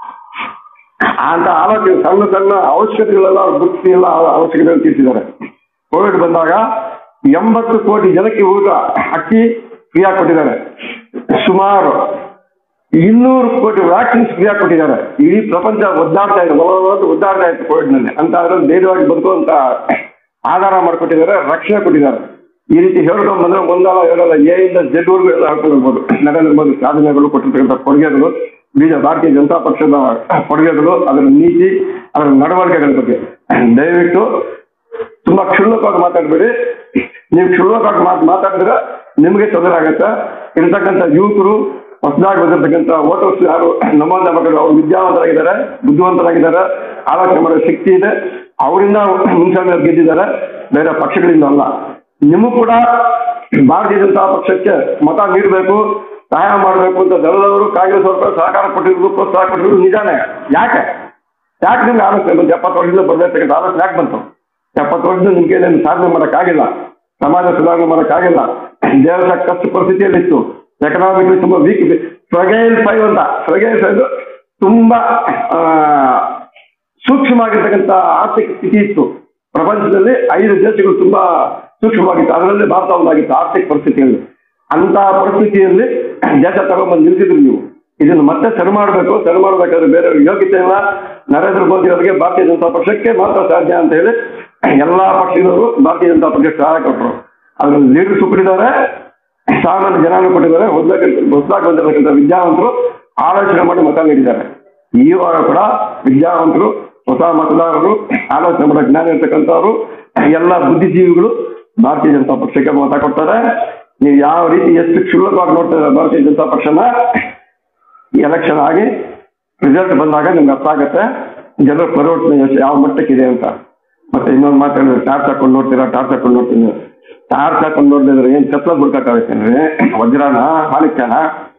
ಅಂತ ಆಲೋಚನೆ ಸಣ್ಣ ಸಣ್ಣ ಅವಶ್ಯಕತೆಗಳೆಲ್ಲ ಅವ್ರು ಗುರುತಿಸಿ ಎಲ್ಲ ಅವಶ್ಯಕತೆಗಳು ತೀರಿಸಿದ್ದಾರೆ ಕೋವಿಡ್ ಬಂದಾಗ ಎಂಬತ್ತು ಕೋಟಿ ಜನಕ್ಕೆ ಊಟ ಅಕ್ಕಿ ಫ್ರೀಯಾಗಿ ಕೊಟ್ಟಿದ್ದಾರೆ ಸುಮಾರು ಇನ್ನೂರು ಕೋಟಿ ವ್ಯಾಕ್ಸಿನ್ಸ್ ಫ್ರೀಯಾಗಿ ಕೊಟ್ಟಿದ್ದಾರೆ ಇಡೀ ಪ್ರಪಂಚ ಒದ್ದಾಡ್ತಾ ಇದೆ ಒಳಗೊಳಗೆ ಒದ್ದಾಡ್ತಾ ಇತ್ತು ಕೋವಿಡ್ ನಲ್ಲಿ ಅಂತ ಅದ್ರಲ್ಲಿ ಧೈರ್ಯವಾಗಿ ಬದುಕುವಂತ ಆಧಾರ ಮಾಡಿಕೊಟ್ಟಿದ್ದಾರೆ ರಕ್ಷಣೆ ಕೊಟ್ಟಿದ್ದಾರೆ ಈ ರೀತಿ ಹೇಳ್ಕೊಂಡು ಬಂದ್ರೆ ಒಂದಲ್ಲ ಎರಡಲ್ಲ ಎ ಇಂದ ಜೆಡ್ ವರ್ಗು ಎಲ್ಲ ಹೇಳ್ಕೊಳ್ಬೋದು ನರೇಂದ್ರ ಮೋದಿ ಸಾಧನೆಗಳು ಕೊಟ್ಟಿರ್ತಕ್ಕಂಥ ಕೊಡುಗೆಗಳು ಬೀಜ ಭಾರತೀಯ ಜನತಾ ಪಕ್ಷದ ಕೊಡುಗೆಗಳು ಅದರ ನೀತಿ ಅದರ ನಡವಳಿಕೆಗಳ ಬಗ್ಗೆ ದಯವಿಟ್ಟು ತುಂಬಾ ಕ್ಷುಲ್ಲಕವಾಗಿ ಮಾತಾಡಬೇಡಿ ನೀವು ಕ್ಷುಲ್ಲಕವಾಗಿ ಮಾತು ಮಾತಾಡಿದ್ರೆ ನಿಮಗೆ ತೊಂದರೆ ಆಗತ್ತೆ ಇರ್ತಕ್ಕಂಥ ಯುವಕರು ಹೊಸದಾಗಿ ಬಂದಿರ್ತಕ್ಕಂಥ ವೋಟರ್ಸ್ ಯಾರು ನಮ್ಮಂತ ಮಕ್ಕಳು ಅವರು ವಿದ್ಯಾವಂತರಾಗಿದ್ದಾರೆ ಬುದ್ಧಿವಂತರಾಗಿದ್ದಾರೆ ಆಲೋಚನೆ ಮಾಡೋ ಶಕ್ತಿ ಇದೆ ಅವರಿಂದ ಮುನ್ಸ್ವಾಮಿ ಅವ್ರು ಗೆದ್ದಿದ್ದಾರೆ ಬೇರೆ ಪಕ್ಷಗಳಿಂದ ಅಲ್ಲ ನಿಮಗೂ ಕೂಡ ಭಾರತೀಯ ಜನತಾ ಪಕ್ಷಕ್ಕೆ ಮತ ನೀಡಬೇಕು ಸಹಾಯ ಮಾಡಬೇಕು ಅಂತ ದಳದವರು ಕಾಂಗ್ರೆಸ್ ಅವರು ಸಹಕಾರ ಕೊಟ್ಟಿರೋದು ಪ್ರೋತ್ಸಾಹ ಕೊಟ್ಟಿರೋದು ನಿಜಾನೇ ಯಾಕೆ ಯಾಕೆ ನಿಮ್ಗೆ ಆಲೋಚನೆ ಬಂತು ಎಪ್ಪತ್ತು ವರ್ಷದಿಂದ ಬರ್ಬೇಕಂತ ಆಲೋಚನೆ ಯಾಕೆ ಬಂತು ಎಪ್ಪತ್ತು ವರ್ಷದ ನಿಮ್ಗೆ ಏನೇನು ಸಾಧನೆ ಮಾಡೋಕ್ಕಾಗಿಲ್ಲ ಸಮಾಜ ಸುಧಾರಣೆ ಮಾಡೋಕ್ಕಾಗಿಲ್ಲ ದೇಶ ಕಷ್ಟ ಪರಿಸ್ಥಿತಿಯಲ್ಲಿತ್ತು ಎಕನಾಮಿಕ್ಲಿ ತುಂಬಾ ವೀಕ್ ಫ್ರಗೈಲ್ ಫೈವ್ ಅಂತ ಫ್ರಗೈಲ್ ಫೈವ್ ತುಂಬಾ ಆ, ಸೂಕ್ಷ್ಮವಾಗಿರ್ತಕ್ಕಂಥ ಆರ್ಥಿಕ ಸ್ಥಿತಿ ಇತ್ತು ಪ್ರಪಂಚದಲ್ಲಿ ಐದು ದೇಶಗಳು ತುಂಬಾ ಸೂಕ್ಷ್ಮವಾಗಿತ್ತು ಅದರಲ್ಲಿ ಭಾರತ ಒಂದಾಗಿತ್ತು ಆರ್ಥಿಕ ಪರಿಸ್ಥಿತಿಯಲ್ಲಿ ಅಂತ ಪರಿಸ್ಥಿತಿಯಲ್ಲಿ ದೇಶ ತಗೊಂಡ್ಬಂದು ನಿಲ್ಸಿದ್ರು ನೀವು ಇದನ್ನು ಮತ್ತೆ ಸರಿ ಮಾಡಬೇಕು ಸರಿ ಮಾಡಬೇಕಾದ್ರೆ ಬೇರೆ ಯೋಗ್ಯತೆ ಇಲ್ಲ ನರೇಂದ್ರ ಮೋದಿ ಅವರಿಗೆ ಭಾರತೀಯ ಜನತಾ ಪಕ್ಷಕ್ಕೆ ಮಾತ್ರ ಸಾಧ್ಯ ಅಂತ ಹೇಳಿ ಎಲ್ಲಾ ಪಕ್ಷದವರು ಭಾರತೀಯ ಜನತಾ ಪಕ್ಷಕ್ಕೆ ಸಹಾಯ ಕೊಟ್ಟರು ಅದ್ರಲ್ಲಿ ಲೀಡರ್ಸ್ ಕೊಟ್ಟಿದ್ದಾರೆ ಸಾಮಾನ್ಯ ಜನಾನು ಕೊಟ್ಟಿದ್ದಾರೆ ಹೊಸದಾಗಿ ಹೊಸದಾಗಿ ಬಂದಿರತಕ್ಕಂಥ ವಿದ್ಯಾವಂತರು ಆಲೋಚನೆ ಮಾಡಿ ಮತ ನೀಡಿದ್ದಾರೆ ಈವಾಗ ಕೂಡ ವಿದ್ಯಾವಂತರು ಹೊಸ ಮತದಾರರು ಆಲೋಚನೆ ಮಾಡೋ ಜ್ಞಾನ ಇರ್ತಕ್ಕಂಥವ್ರು ಎಲ್ಲ ಬುದ್ಧಿಜೀವಿಗಳು ಭಾರತೀಯ ಜನತಾ ಪಕ್ಷಕ್ಕೆ ಮತ ಕೊಡ್ತಾರೆ ನೀವು ಯಾವ ರೀತಿ ಎಷ್ಟು ಕ್ಷುಲ್ಲಕವಾಗಿ ನೋಡ್ತಾರೆ ಭಾರತೀಯ ಜನತಾ ಪಕ್ಷನ ಎಲೆಕ್ಷನ್ ಆಗಿ ರಿಸಲ್ಟ್ ಬಂದಾಗ ನಿಮ್ಗೆ ಅರ್ಥ ಆಗುತ್ತೆ ಜನರ ಪರಿವರ್ತನೆ ಎಷ್ಟು ಯಾವ ಮಟ್ಟಕ್ಕಿದೆ ಅಂತ ಮತ್ತೆ ಇನ್ನೊಂದು ಮಾತಾಡಿದ್ರೆ ಟಾರ್ಚ್ ಹಾಕೊಂಡು ನೋಡ್ತೀರಾ ಟಾರ್ಚ್ ಹಾಕೊಂಡು ನೋಡ್ತೀನಿ ಟಾರ್ಚ್ ಹಾಕೊಂಡು ನೋಡಿದ್ರೆ ಏನ್ ಕತ್ಲ ಬಿಡ್ಬೇಕಾಗತ್ತೇನ್ರಿ ವಜ್ರಾನ ಮಾಣಿಕ್ಯನ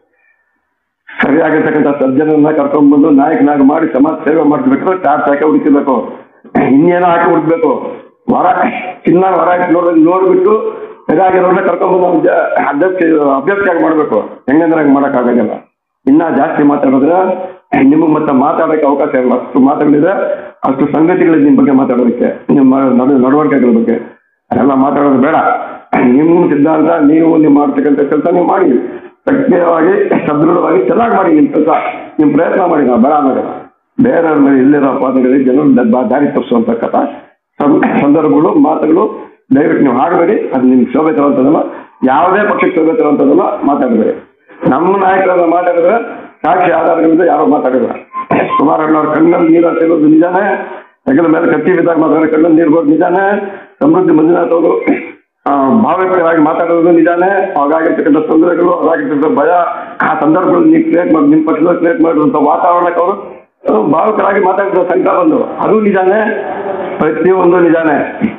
ಸರಿಯಾಗಿರ್ತಕ್ಕಂಥ ಸಜ್ಜನನ್ನ ಕರ್ಕೊಂಡ್ಬಂದು ನಾಯಕನಾಗಿ ಮಾಡಿ ಸಮಾಜ ಸೇವೆ ಮಾಡ್ಬೇಕಾದ್ರೆ ಟಾರ್ಚ್ ಹಾಕಿ ಹುಡುಕಬೇಕು ಇನ್ನೇನೋ ಹಾಕಿ ಹುಡುಕ್ಬೇಕು ವರ ಚಿನ್ನ ವರ ಇಟ್ಟು ನೋಡ್ ನೋಡ್ಬಿಟ್ಟು ಸರಿಯಾಗಿರೋನ್ನ ಕರ್ಕೊಂಡ್ಬಂದು ಅವ್ನ ಜ- ಅಧ್ಯಕ್ಷ ಅಭ್ಯರ್ಥಿಯಾಗಿ ಮಾಡ್ಬೇಕು ಹೆಂಗಂದ್ರೆ ಹಂಗೆ ಮಾಡೋಕ್ಕಾಗಲ್ಲ ಇನ್ನ ಜಾಸ್ತಿ ಮಾತಾಡಿದ್ರೆ ನಿಮಗೆ ಮತ್ತೆ ಮಾತಾಡೋಕೆ ಅವಕಾಶ ಇಲ್ಲ ಅಷ್ಟು ಮಾತುಗಳಿದೆ ಅಷ್ಟು ಸಂಗತಿಗಳಿದೆ ನಿಮ್ಮ ಬಗ್ಗೆ ಮಾತಾಡೋದಕ್ಕೆ ನಿಮ್ಮ ನಡು ನಡವಳಿಕೆಗಳ ಬಗ್ಗೆ ಅದೆಲ್ಲ ಮಾತಾಡೋದು ಬೇಡ ನಿಮ್ಮ ಸಿದ್ಧಾಂತ ನೀವು ನೀವು ಮಾಡ್ತಕ್ಕಂಥ ಕೆಲಸ ನೀವು ಮಾಡಿ ಸಕ್ರಿಯವಾಗಿ ಸದೃಢವಾಗಿ ಚೆನ್ನಾಗಿ ಮಾಡಿ ನಿಮ್ಮ ಕೆಲಸ ನಿಮ್ಮ ಪ್ರಯತ್ನ ಮಾಡಿ ನಾವು ಬೇಡ ಅನ್ನೋದಿಲ್ಲ ಬೇರೆಯವ್ರ ಮೇಲೆ ಇಲ್ಲಿರೋ ಅಪಾದಗಳಿಗೆ ಜನರು ದ- ದಾರಿ ತಪ್ಪಿಸುವಂತಕ್ಕಂಥ ಸಂ- ಸಂದರ್ಭಗಳು ಮಾತುಗಳು ದಯವಿಟ್ಟು ನೀವು ಆಡಬೇಡಿ ಅದು ನಿಮ್ಗೆ ಶೋಭೆ ತರುವಂಥದ್ದಲ್ಲ ಯಾವುದೇ ಪಕ್ಷಕ್ಕೆ ಶೋಭೆ ತರುವಂಥದ್ದಲ್ಲ ಮಾತಾಡಬೇಡಿ ನಮ್ಮ ನಾಯಕರನ್ನ ಮಾತಾಡಿದ್ರೆ ಸಾಕ್ಷಿ ಆಧಾರಗಳಿಂದ ಯಾರು ಮಾತಾಡಿಲ್ಲ ಕುಮಾರಣ್ಣವ್ರ ಕಣ್ಣಲ್ಲಿ ನೀರು ಹಾಕಿರೋದು ನಿಜಾನೇ ಹೆಗಲ ಮೇಲೆ ಕತ್ತಿ ಬಿದ್ದಾಗ ಮಾತಾಡೋ ಕಣ್ಣಲ್ಲಿ ನೀರು ಬರೋದು ನಿಜಾನೇ ಸಮೃದ್ಧಿ ಮಂಜುನಾಥ್ ಅವರು ಆ, ಭಾವವ್ಯಕ್ತರಾಗಿ ಮಾತಾಡೋದು ನಿಜಾನೇ ಅವಾಗಾಗಿರ್ತಕ್ಕಂಥ ತೊಂದರೆಗಳು ಅದಾಗಿರ್ತಕ್ಕಂಥ ಭಯ ಆ ಸಂದರ್ಭಗಳು ನೀವು ಕ್ರಿಯೇಟ್ ಮಾಡಿ ನಿಮ್ಮ ಪಕ್ಷದಲ್ಲಿ ಕ್ರಿಯೇಟ್ ಮಾಡಿರುವಂಥ ವಾತಾವರಣಕ್ಕೆ ಅವರು ಆ, ಭಾವುಕರಾಗಿ ಮಾತಾಡಿದ ಸಂಕಟ ಬಂದು ಅದು ನಿಜಾನೇ ಪ್ರತಿಯೊಂದು ನಿಜಾನೇ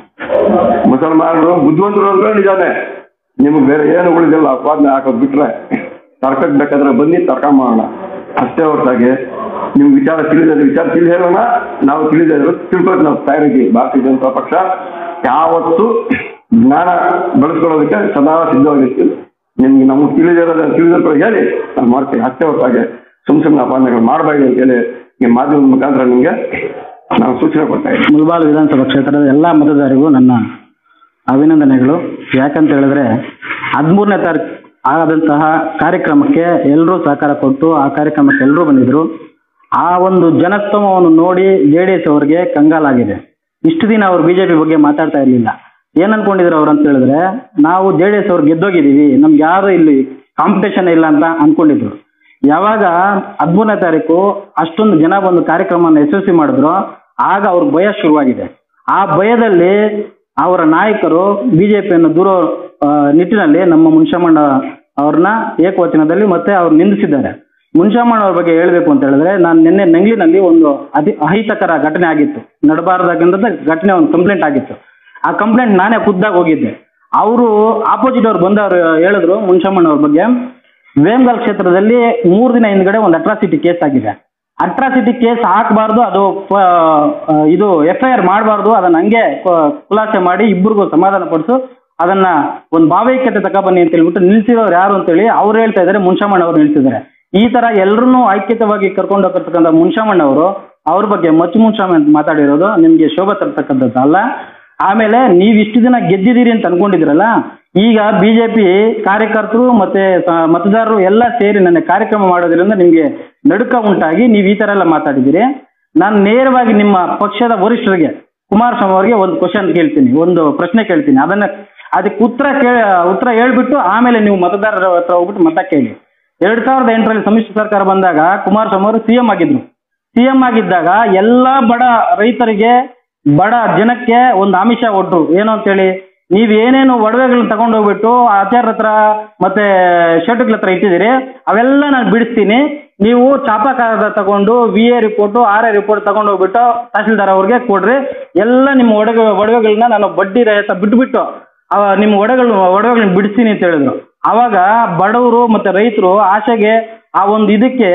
ಮುಸಲ್ಮಾನರು ಬುದ್ಧಿವಂತರು ಅಂದ್ರೆ ನಿಜಾನೇ ನಿಮ್ಗೆ ಬೇರೆ ಏನು ಉಳಿದಿಲ್ಲ ಅಪವಾದನೆ ಹಾಕೋದು ಬಿಟ್ರೆ ತರ್ಕಕ್ಕೆ ಬೇಕಾದ್ರೆ ಬನ್ನಿ ತರ್ಕ ಮಾಡೋಣ ಅಷ್ಟೇ ಹೊರತಾಗಿ ನಿಮ್ಗೆ ವಿಚಾರ ತಿಳಿದ್ರೆ ವಿಚಾರ ತಿಳಿ ಹೇಳೋಣ ನಾವು ತಿಳಿದ್ರೆ ತಿಳ್ಕೊಳಕ್ಕೆ ನಾವು ತಯಾರಿದ್ದೀವಿ ಭಾರತೀಯ ಜನತಾ ಪಕ್ಷ ಯಾವತ್ತು ಜ್ಞಾನ ಬೆಳೆಸ್ಕೊಳ್ಳೋದಕ್ಕೆ ಸದಾ ಸಿದ್ಧವಾಗಿರ್ತೀವಿ ನಿಮ್ಗೆ ನಮ್ಗೆ ತಿಳಿದಿರೋದ ತಿಳಿದಿರೋ ಹೇಳಿ ನಾವು ಮಾಡ್ತೀವಿ ಅಷ್ಟೇ ಹೊರತಾಗಿ ಸುಮ್ ಸುಮ್ಮನೆ ಅಪಾದನೆಗಳು ಮಾಡಬೇಡಿ ಅಂತೇಳಿ ಈ ಮಾಧ್ಯಮದ ಮುಖಾಂತರ ನಿಮಗೆ ನಾವು ಸೂಚನೆ ಕೊಡ್ತಾ ಇದ್ದೀವಿ ಮುಲ್ಬಾಲ್ ವಿಧಾನಸಭಾ ಕ್ಷೇತ್ರದ ಎಲ್ಲ ಮತದಾರರಿಗೂ ನನ್ನ ಅಭಿನಂದನೆಗಳು ಯಾಕಂತ ಹೇಳಿದ್ರೆ ಹದಿಮೂರನೇ ತಾರೀಕು ಆದಂತಹ ಕಾರ್ಯಕ್ರಮಕ್ಕೆ ಎಲ್ಲರೂ ಸಹಕಾರ ಕೊಟ್ಟು ಆ ಕಾರ್ಯಕ್ರಮಕ್ಕೆ ಎಲ್ಲರೂ ಬಂದಿದ್ರು ಆ ಒಂದು ಜನಸ್ತಮವನ್ನು ನೋಡಿ ಜೆ ಡಿ ಎಸ್ ಅವರಿಗೆ ಕಂಗಾಲಾಗಿದೆ ಇಷ್ಟು ದಿನ ಅವರು ಬಿಜೆಪಿ ಬಗ್ಗೆ ಮಾತಾಡ್ತಾ ಇರಲಿಲ್ಲ ಏನ್ ಅನ್ಕೊಂಡಿದ್ರು ಅವ್ರು ಅಂತ ಹೇಳಿದ್ರೆ ನಾವು ಜೆ ಡಿ ಎಸ್ ಅವ್ರು ಗೆದ್ದೋಗಿದ್ದೀವಿ ನಮ್ಗೆ ಯಾರು ಇಲ್ಲಿ ಕಾಂಪಿಟೇಷನ್ ಇಲ್ಲ ಅಂತ ಅನ್ಕೊಂಡಿದ್ರು ಯಾವಾಗ ಹದಿಮೂರನೇ ತಾರೀಕು ಅಷ್ಟೊಂದು ಜನ ಬಂದು ಕಾರ್ಯಕ್ರಮವನ್ನು ಯಶಸ್ವಿ ಮಾಡಿದ್ರು ಆಗ ಅವ್ರ ಭಯ ಶುರುವಾಗಿದೆ ಆ ಭಯದಲ್ಲಿ ಅವರ ನಾಯಕರು ಬಿಜೆಪಿಯನ್ನು ದೂರ ಆ, ನಿಟ್ಟಿನಲ್ಲಿ ನಮ್ಮ ಮುನ್ಷಮಣ್ಣ ಅವ್ರನ್ನ ಏಕವಚನದಲ್ಲಿ ಮತ್ತೆ ಅವ್ರು ನಿಂದಿಸಿದ್ದಾರೆ ಮುನ್ಷಮಣ್ಣ ಅವ್ರ ಬಗ್ಗೆ ಹೇಳ್ಬೇಕು ಅಂತ ಹೇಳಿದ್ರೆ ನಾನು ನಿನ್ನೆ ನಂಗ್ಲಿನಲ್ಲಿ ಒಂದು ಅತಿ ಅಹಿತಕರ ಘಟನೆ ಆಗಿತ್ತು ನಡಬಾರ್ದಾಗಿಂದ ಘಟನೆ ಒಂದು ಕಂಪ್ಲೇಂಟ್ ಆಗಿತ್ತು ಆ ಕಂಪ್ಲೇಂಟ್ ನಾನೇ ಖುದ್ದಾಗಿ ಹೋಗಿದ್ದೆ ಅವರು ಆಪೋಸಿಟ್ ಅವ್ರು ಬಂದವರು ಹೇಳಿದ್ರು ಮುನ್ಷಮಣ್ಣ ಅವ್ರ ಬಗ್ಗೆ ವೇಮ್ಗಲ್ ಕ್ಷೇತ್ರದಲ್ಲಿ ಮೂರು ದಿನ ಹಿಂದ್ಗಡೆ ಒಂದು ಅಟ್ರಾಸಿಟಿ ಕೇಸ್ ಆಗಿದೆ ಅಟ್ರಾಸಿಟಿ ಕೇಸ್ ಹಾಕಬಾರ್ದು ಅದು ಪ- ಆ, ಇದು ಎಫ್ ಐ ಆರ್ ಮಾಡಬಾರ್ದು ಅದನ್ನ ಹಂಗೆ ಕ- ಖುಲಾಸೆ ಮಾಡಿ ಇಬ್ಬರಿಗೂ ಸಮಾಧಾನ ಪಡಿಸು ಅದನ್ನ ಒಂದು ಭಾವೈಕ್ಯತೆ ತಗೊಬನ್ನಿ ಅಂತ ಹೇಳ್ಬಿಟ್ಟು ನಿಲ್ಸಿರೋರು ಯಾರು ಅಂತೇಳಿ ಅವ್ರು ಹೇಳ್ತಾ ಇದ್ದಾರೆ ಮುನ್ಷಮಣ್ಣ ಅವ್ರು ನಿಲ್ಸಿದ್ದಾರೆ ಈ ತರ ಎಲ್ಲರನ್ನೂ ಐಕ್ಯತವಾಗಿ ಕರ್ಕೊಂಡು ಹೋಗಿರ್ತಕ್ಕಂಥ ಮುನ್ಷಮಣ್ಣ ಅವರು ಅವ್ರ ಬಗ್ಗೆ ಮಚ್ಚು ಮುನ್ಷಾಮಿ ಅಂತ ಮಾತಾಡಿರೋದು ನಿಮ್ಗೆ ಶೋಭೆ ತರ್ತಕ್ಕಂಥದ್ದು ಅಲ್ಲ ಆಮೇಲೆ ನೀವು ಇಷ್ಟು ದಿನ ಗೆದ್ದಿದ್ದೀರಿ ಅಂತ ಅನ್ಕೊಂಡಿದ್ರಲ್ಲ ಈಗ ಬಿಜೆಪಿ ಕಾರ್ಯಕರ್ತರು ಮತ್ತೆ ಸ- ಮತದಾರರು ಎಲ್ಲ ಸೇರಿ ನನ್ನ ಕಾರ್ಯಕ್ರಮ ಮಾಡೋದ್ರಿಂದ ನಿಮ್ಗೆ ನಡುಕ ಉಂಟಾಗಿ ನೀವು ಈ ತರ ಎಲ್ಲ ಮಾತಾಡಿದ್ದೀರಿ ನಾನು ನೇರವಾಗಿ ನಿಮ್ಮ ಪಕ್ಷದ ವರಿಷ್ಠರಿಗೆ ಕುಮಾರಸ್ವಾಮಿ ಅವರಿಗೆ ಒಂದು ಕ್ವಶನ್ ಕೇಳ್ತೀನಿ ಒಂದು ಪ್ರಶ್ನೆ ಕೇಳ್ತೀನಿ ಅದನ್ನ ಅದಕ್ಕೆ ಉತ್ತರ ಕೇ ಉತ್ತರ ಹೇಳ್ಬಿಟ್ಟು ಆಮೇಲೆ ನೀವು ಮತದಾರರ ಹತ್ರ ಹೋಗ್ಬಿಟ್ಟು ಮತ ಕೇಳಿ ಎರಡ್ ಸಾವಿರದ ಎಂಟರಲ್ಲಿ ಸಮ್ಮಿಶ್ರ ಸರ್ಕಾರ ಬಂದಾಗ ಕುಮಾರಸ್ವಾಮಿ ಅವರು ಸಿಎಂ ಆಗಿದ್ರು ಸಿಎಂ ಆಗಿದ್ದಾಗ ಎಲ್ಲಾ ಬಡ ರೈತರಿಗೆ ಬಡ ಜನಕ್ಕೆ ಒಂದು ಆಮಿಷ ಕೊಟ್ರು ಏನು ಅಂತೇಳಿ ನೀವ್ ಏನೇನು ಒಡವೆಗಳನ್ನ ತಗೊಂಡು ಹೋಗ್ಬಿಟ್ಟು ಆಚಾರ್ಯ ಹತ್ರ ಮತ್ತೆ ಶೆಟ್ಗಳ ಹತ್ರ ಇಟ್ಟಿದ್ದೀರಿ ಅವೆಲ್ಲ ನಾನು ಬಿಡಿಸ್ತೀನಿ ನೀವು ಚಾಪ ಕಾಗದ ತಗೊಂಡು V A report R A report ತಗೊಂಡು ಹೋಗ್ಬಿಟ್ಟು ತಹಸೀಲ್ದಾರ್ ಅವ್ರಿಗೆ ಕೊಡ್ರಿ ಎಲ್ಲ ನಿಮ್ಮ ಒಡವೆ ಒಡವೆಗಳನ್ನ ನಾನು ಬಡ್ಡಿ ರಹಿತ ಬಿಟ್ಬಿಟ್ಟು ಅವ ನಿಮ್ಮ ಒಡಗಳು ಒಡವೆಗಳನ್ನ ಬಿಡಿಸ್ತೀನಿ ಅಂತ ಹೇಳಿದ್ರು ಅವಾಗ ಬಡವರು ಮತ್ತೆ ರೈತರು ಆಶೆಗೆ ಆ ಒಂದು ಇದಕ್ಕೆ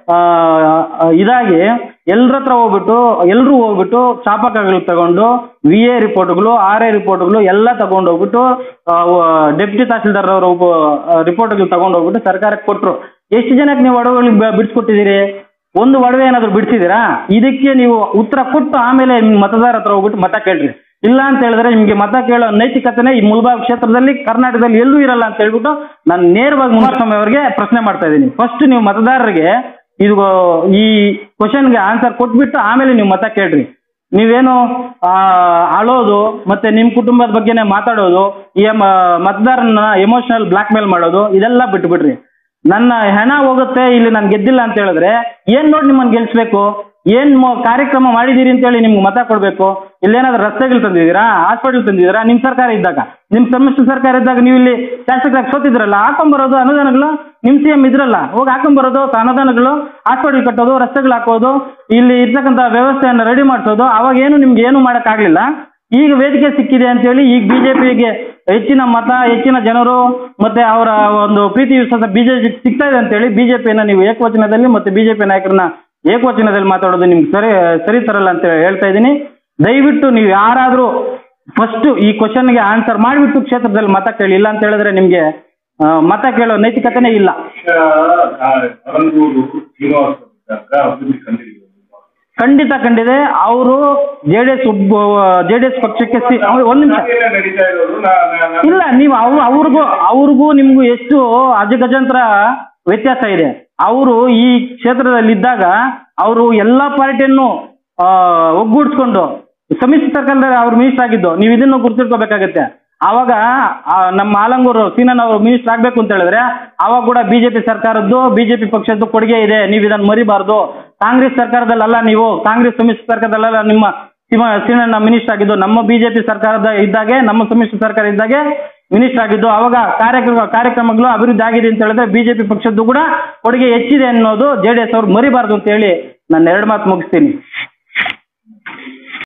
ಇದಾಗಿ ಎಲ್ಲರ ಹತ್ರ ಹೋಗ್ಬಿಟ್ಟು ಎಲ್ಲರೂ ಹೋಗ್ಬಿಟ್ಟು ಚಾಪಕಗಳು ತಗೊಂಡು ವಿ ಎ ರಿಪೋರ್ಟ್ಗಳು ಆರ್ ಎ ರಿಪೋರ್ಟ್ಗಳು ಎಲ್ಲ ತಗೊಂಡು ಹೋಗ್ಬಿಟ್ಟು ಡೆಪ್ಟಿ ತಹಸೀಲ್ದಾರ್ ಅವರ ರಿಪೋರ್ಟ್ಗಳು ತಗೊಂಡು ಹೋಗ್ಬಿಟ್ಟು ಸರ್ಕಾರಕ್ಕೆ ಕೊಟ್ಟರು ಎಷ್ಟು ಜನಕ್ಕೆ ನೀವು ಒಡವೆಗಳಿಗೆ ಬಿಡಿಸ್ಕೊಟ್ಟಿದ್ದೀರಿ ಒಂದು ಒಡವೆ ಏನಾದ್ರು ಬಿಡಿಸಿದ್ದೀರಾ ಇದಕ್ಕೆ ನೀವು ಉತ್ತರ ಕೊಟ್ಟು ಆಮೇಲೆ ನಿಮ್ಮ ಮತದಾರ ಹತ್ರ ಹೋಗ್ಬಿಟ್ಟು ಮತ ಕೇಳ್ರಿ ಇಲ್ಲ ಅಂತ ಹೇಳಿದ್ರೆ ನಿಮಗೆ ಮತ ಕೇಳೋ ನೈತಿಕತೆನೇ ಈ ಮುಲ್ಬಾಗ್ ಕ್ಷೇತ್ರದಲ್ಲಿ ಕರ್ನಾಟಕದಲ್ಲಿ ಎಲ್ಲೂ ಇರಲ್ಲ ಅಂತ ಹೇಳ್ಬಿಟ್ಟು ನಾನು ನೇರವಾಗಿ ಕುಮಾರಸ್ವಾಮಿ ಅವರಿಗೆ ಪ್ರಶ್ನೆ ಮಾಡ್ತಾ ಇದ್ದೀನಿ ಫಸ್ಟ್ ನೀವು ಮತದಾರರಿಗೆ ಇದು ಈ ಕ್ವಶನ್ಗೆ ಆನ್ಸರ್ ಕೊಟ್ಬಿಟ್ಟು ಆಮೇಲೆ ನೀವು ಮತ ಕೇಳ್ರಿ ನೀವೇನು ಆ, ಅಳೋದು ಮತ್ತೆ ನಿಮ್ಮ ಕುಟುಂಬದ ಬಗ್ಗೆನೇ ಮಾತಾಡೋದು ಈ ಮ- ಮತದಾರನ ಎಮೋಷನಲ್ ಬ್ಲಾಕ್ ಮೇಲ್ ಮಾಡೋದು ಇದೆಲ್ಲ ಬಿಟ್ಬಿಡ್ರಿ ನನ್ನ ಹೆಣ ಹೋಗುತ್ತೆ ಇಲ್ಲಿ ನಾನು ಗೆದ್ದಿಲ್ಲ ಅಂತ ಹೇಳಿದ್ರೆ ಏನ್ ನೋಡಿ ನಿಮ್ಮನ್ನು ಗೆಲ್ಸ್ಬೇಕು ಏನ್ ಮೊ- ಕಾರ್ಯಕ್ರಮ ಮಾಡಿದೀರಿ ಅಂತೇಳಿ ನಿಮ್ಗೆ ಮತ ಕೊಡಬೇಕು ಇಲ್ಲೇನಾದ್ರೂ ರಸ್ತೆಗಳು ತಂದಿದ್ದೀರಾ ಹಾಸ್ಪಿಟಲ್ ತಂದಿದ್ದೀರಾ ನಿಮ್ಮ ಸರ್ಕಾರ ಇದ್ದಾಗ ನಿಮ್ಮ ಸಮ್ಮಿಶ್ರ ಸರ್ಕಾರ ಇದ್ದಾಗ ನೀವು ಇಲ್ಲಿ ಶಾಸಕರಾಗಿ ಸೋತಿದ್ರಲ್ಲ ಹಾಕೊಂಬರೋದು ಅನುದಾನಗಳು ನಿಮ್ಮ ಸಿ ಎಂ ಇದ್ರಲ್ಲ ಹೋಗಿ ಹಾಕೊಂಬರೋದು ಅನುದಾನಗಳು ಹಾಸ್ಪಿಟಲ್ ಕಟ್ಟೋದು ರಸ್ತೆಗಳು ಹಾಕೋದು ಇಲ್ಲಿ ಇರ್ತಕ್ಕಂಥ ವ್ಯವಸ್ಥೆಯನ್ನು ರೆಡಿ ಮಾಡಿಸೋದು ಅವಾಗ ಏನು ನಿಮ್ಗೆ ಏನು ಮಾಡೋಕ್ಕಾಗಲಿಲ್ಲ ಈಗ ವೇದಿಕೆ ಸಿಕ್ಕಿದೆ ಅಂತೇಳಿ ಈಗ ಬಿಜೆಪಿಗೆ ಹೆಚ್ಚಿನ ಮತ ಹೆಚ್ಚಿನ ಜನರು ಮತ್ತೆ ಅವರ ಒಂದು ಪ್ರೀತಿ ವಿಶ್ವಾಸ ಬಿಜೆಪಿ ಸಿಗ್ತಾ ಇದೆ ಅಂತೇಳಿ ಬಿಜೆಪಿಯನ್ನ ನೀವು ಏಕವಚನದಲ್ಲಿ ಮತ್ತೆ ಬಿಜೆಪಿ ನಾಯಕರನ್ನ ಏಕವಚನದಲ್ಲಿ ಮಾತಾಡೋದು ನಿಮ್ಗೆ ಸರಿ ಸರಿ ತರಲ್ಲ ಅಂತ ಹೇಳಿ ಹೇಳ್ತಾ ಇದ್ದೀನಿ ದಯವಿಟ್ಟು ನೀವು ಯಾರಾದರೂ ಫಸ್ಟ್ ಈ ಕ್ವಶನ್ಗೆ ಆನ್ಸರ್ ಮಾಡಿಬಿಟ್ಟು ಕ್ಷೇತ್ರದಲ್ಲಿ ಮತ ಕೇಳಿ ಇಲ್ಲ ಅಂತ ಹೇಳಿದ್ರೆ ನಿಮಗೆ ಮತ ಕೇಳೋ ನೈತಿಕತೆನೇ ಇಲ್ಲ ಅರಂಗೂರು ಶ್ರೀನಿವಾಸ ಇದ್ದಾಗ ಅಭಿವೃದ್ಧಿ ಕಂಡಿದ್ದೀವಿ ಖಂಡಿತ ಕಂಡಿದೆ ಅವರು J D S J D S ಪಕ್ಷಕ್ಕೆ ಸಿ ಒಂದು ನಿಮಿಷ ಹಾಗೇನೆ ನಡೀತಾ ಇರೋದು ನಾ- ನಾ- ನಾ- ಇಲ್ಲ ನೀವು ಅವ್ರು ಅವ್ರಿಗೂ ಅವ್ರಿಗೂ ನಿಮ್ಗೂ ಎಷ್ಟು ಅಜಗಜಂತ್ರ ವ್ಯತ್ಯಾಸ ಇದೆ ಅವರು ಈ ಕ್ಷೇತ್ರದಲ್ಲಿ ಇದ್ದಾಗ ಅವರು ಎಲ್ಲ ಪಾರ್ಟಿಯನ್ನು ಆ, ಒಗ್ಗೂಡಿಸ್ಕೊಂಡು ಸಮ್ಮಿಶ್ರ ಸರ್ಕಾರದಲ್ಲಿ ಅವ್ರು ಮಿನಿಸ್ಟರ್ ಆಗಿದ್ದು ನೀವು ಇದನ್ನು ಗುರುತಿಟ್ಕೋಬೇಕಾಗತ್ತೆ ಆವಾಗ ಆ, ನಮ್ಮ ಆಲಂಗೂರು ಸೀನನ್ ಅವರು ಮಿನಿಸ್ಟರ್ ಆಗಬೇಕು ಅಂತ ಹೇಳಿದ್ರೆ ಆವಾಗ ಕೂಡ ಬಿಜೆಪಿ ಸರ್ಕಾರದ್ದು ಬಿಜೆಪಿ ಪಕ್ಷದ್ದು ಕೊಡುಗೆ ಇದೆ ನೀವು ಇದನ್ನು ಮರಿಬಾರ್ದು ಕಾಂಗ್ರೆಸ್ ಸರ್ಕಾರದಲ್ಲ ನೀವು ಕಾಂಗ್ರೆಸ್ ಸಮ್ಮಿಶ್ರ ಸರ್ಕಾರದಲ್ಲ ನಿಮ್ಮ ಸಿಮ ಸೀನಣ್ಣ ಮಿನಿಸ್ಟರ್ ಆಗಿದ್ದು ನಮ್ಮ ಬಿಜೆಪಿ ಸರ್ಕಾರದ ಇದ್ದಾಗೆ ನಮ್ಮ ಸಮ್ಮಿಶ್ರ ಸರ್ಕಾರ ಇದ್ದಾಗೆ ಮಿನಿಸ್ಟರ್ ಆಗಿದ್ದು ಅವಾಗ ಕಾರ್ಯಕ್ರಮ ಕಾರ್ಯಕ್ರಮಗಳು ಅಭಿವೃದ್ಧಿ ಆಗಿದೆ ಅಂತ ಹೇಳಿದ್ರೆ ಬಿಜೆಪಿ ಪಕ್ಷದ್ದು ಕೂಡ ಕೊಡುಗೆ ಹೆಚ್ಚಿದೆ ಅನ್ನೋದು ಜೆ ಡಿ ಎಸ್ ಅವ್ರು ಮರಿಬಾರ್ದು ಅಂತ ಹೇಳಿ ನಾನು ಎರಡು ಮಾತು ಮುಗಿಸ್ತೀನಿ